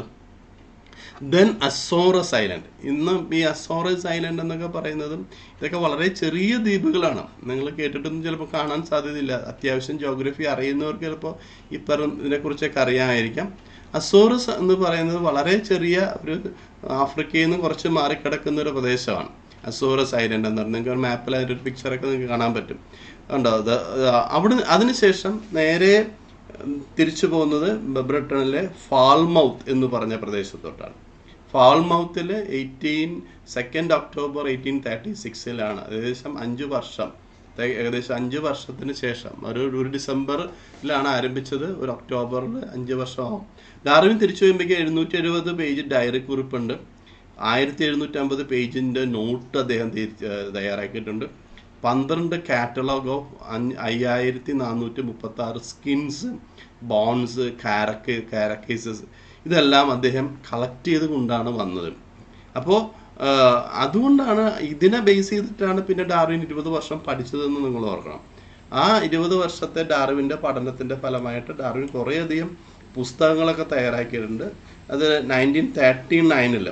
ദെൻ അസോറസ് ഐലൻഡ് ഇന്ന് ഈ അസോറസ് ഐലൻഡ് എന്നൊക്കെ പറയുന്നതും ഇതൊക്കെ വളരെ ചെറിയ ദ്വീപുകളാണ് നിങ്ങൾ കേട്ടിട്ടൊന്നും ചിലപ്പോൾ കാണാൻ സാധ്യതയില്ല അത്യാവശ്യം ജോഗ്രഫി അറിയുന്നവർക്ക് ചിലപ്പോൾ ഈ പറഞ്ഞ ഇതിനെക്കുറിച്ചൊക്കെ അറിയാമായിരിക്കാം അസോറസ് എന്ന് പറയുന്നത് വളരെ ചെറിയ ഒരു ആഫ്രിക്കയിൽ നിന്ന് കുറച്ച് മാറിക്കിടക്കുന്ന ഒരു പ്രദേശമാണ് അസോറസ് ഐലൻഡ് എന്ന് പറഞ്ഞാൽ നിങ്ങൾക്ക് ഒരു മാപ്പിൽ അതിൻ്റെ ഒരു പിക്ചറൊക്കെ നിങ്ങൾക്ക് കാണാൻ പറ്റും കണ്ടോ അത് അവിടെ അതിനുശേഷം നേരെ ഉം, തിരിച്ചു പോകുന്നത് ബ്രിട്ടനിലെ ഫാൾമൗത്ത് എന്ന് പറഞ്ഞ പ്രദേശത്തോട്ടാണ് ഫാൾമൗത്തിൽ eighteen second October eighteen thirty സിക്സിലാണ് ഏകദേശം അഞ്ച് വർഷം ഏ- ഏകദേശം അഞ്ച് വർഷത്തിന് ശേഷം ഒരു ഒരു ഡിസംബറിലാണ് ആരംഭിച്ചത് ഒരു ഒക്ടോബറിൽ അഞ്ച് വർഷമാവും ഡാർവിൻ തിരിച്ചു വരുമ്പോഴേക്കും എഴുന്നൂറ്റി എഴുപത് പേജ് ഡയറി കുറിപ്പുണ്ട് ആയിരത്തി എഴുന്നൂറ്റി അമ്പത് പേജിൻ്റെ നോട്ട് അദ്ദേഹം തിരിച്ച് തയ്യാറാക്കിയിട്ടുണ്ട് പന്ത്രണ്ട് കാറ്റലോഗ് ഓഫ് അയ്യായിരത്തി നാനൂറ്റി മുപ്പത്തി ആറ് സ്കിൻസ് ബോൺസ് കാരക്ക് കാരക്കേസസ് ഇതെല്ലാം അദ്ദേഹം കളക്ട് ചെയ്ത് കൊണ്ടാണ് വന്നത് അപ്പോൾ അതുകൊണ്ടാണ് ഇതിനെ ബേസ് ചെയ്തിട്ടാണ് പിന്നെ ഡാർവിൻ ഇരുപത് വർഷം പഠിച്ചതെന്ന് നിങ്ങൾ ഓർക്കണം ആ ഇരുപത് വർഷത്തെ ഡാർവിൻ്റെ പഠനത്തിൻ്റെ ഫലമായിട്ട് ഡാർവിൻ കുറേയധികം പുസ്തകങ്ങളൊക്കെ തയ്യാറാക്കിയിട്ടുണ്ട് അത് നയൻറ്റീൻ തേർട്ടി നയനിൽ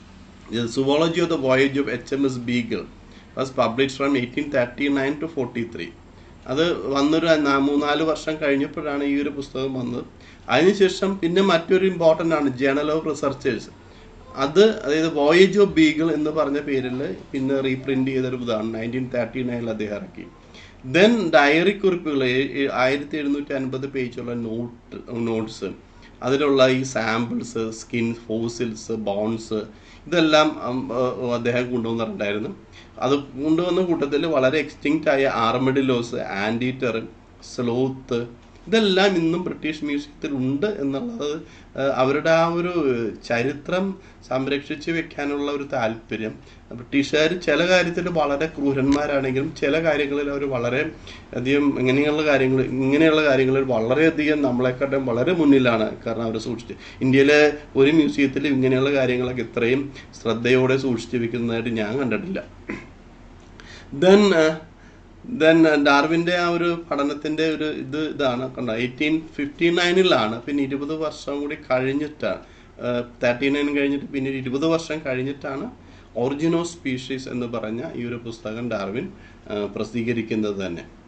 zoology of the voyage of H M S Beagle was publish from eighteen thirty nine to forty three അത് വന്നൊരു നാ- മൂന്നാല് വർഷം കഴിഞ്ഞപ്പോഴാണ് ഈ ഒരു പുസ്തകം വന്നത് അതിനുശേഷം പിന്നെ മറ്റൊരു ഇമ്പോർട്ടൻ്റ് ആണ് ജേണൽ ഓഫ് റിസർച്ചേഴ്സ് അത് അതായത് വോയേജ് ഓഫ് ബീഗിൾ എന്ന് പറഞ്ഞ പേരിൽ പിന്നെ റീപ്രിന്റ് ചെയ്തൊരു ഇതാണ് നയൻറ്റീൻ തേർട്ടി നയനിൽ അദ്ദേഹം ഇറക്കി ദെൻ ഡയറി കുറിപ്പുകൾ ആയിരത്തി എഴുന്നൂറ്റി അൻപത് പേജുള്ള നോട്ട് നോട്ട്സ് അതിലുള്ള ഈ സാമ്പിൾസ് സ്കിൻ ഫോസിൽസ് ബോൺസ് ഇതെല്ലാം ഉം, ഏഹ്, അദ്ദേഹം കൊണ്ടുവന്നിട്ടുണ്ടായിരുന്നു അത് കൊണ്ടുവന്ന കൂട്ടത്തിൽ വളരെ എക്സ്റ്റിങ്ക്റ്റ് ആയ ആർമഡിലോസ് ആൻറ്റീറ്റർ സ്ലോത്ത് ഇതെല്ലാം ഇന്നും ബ്രിട്ടീഷ് മ്യൂസിയത്തിൽ ഉണ്ട് എന്നുള്ളത് ഏഹ്, അവരുടെ ആ ഒരു ചരിത്രം സംരക്ഷിച്ച് വെക്കാനുള്ള ഒരു താല്പര്യം ബ്രിട്ടീഷുകാർ ചില കാര്യത്തിൽ വളരെ ക്രൂരന്മാരാണെങ്കിലും ചില കാര്യങ്ങളിൽ അവർ വളരെ അധികം ഇങ്ങനെയുള്ള കാര്യങ്ങൾ ഇങ്ങനെയുള്ള കാര്യങ്ങളിൽ വളരെയധികം നമ്മളെക്കാട്ടും വളരെ മുന്നിലാണ് കാരണം അവർ സൂക്ഷിച്ച് ഇന്ത്യയിലെ ഒരു മ്യൂസിയത്തിൽ ഇങ്ങനെയുള്ള കാര്യങ്ങളൊക്കെ ഇത്രയും ശ്രദ്ധയോടെ സൂക്ഷിച്ച് വെക്കുന്നതായിട്ട് ഞാൻ കണ്ടിട്ടില്ല ദെൻ ദെൻ ഡാർവിൻ്റെ ആ ഒരു പഠനത്തിൻ്റെ ഒരു ഇത് ഇതാണ് കണ്ടോ എയ്റ്റീൻ ഫിഫ്റ്റി നയനിലാണ് പിന്നെ ഇരുപത് വർഷം കൂടി കഴിഞ്ഞിട്ടാണ് തേർട്ടി നയൻ കഴിഞ്ഞിട്ട് പിന്നെ ഒരു ഇരുപത് വർഷം കഴിഞ്ഞിട്ടാണ് ഒറിജിനോ സ്പീഷീസ് എന്ന് പറഞ്ഞ ഈ ഒരു പുസ്തകം ഡാർവിൻ ആ, പ്രസിദ്ധീകരിക്കുന്നത് തന്നെ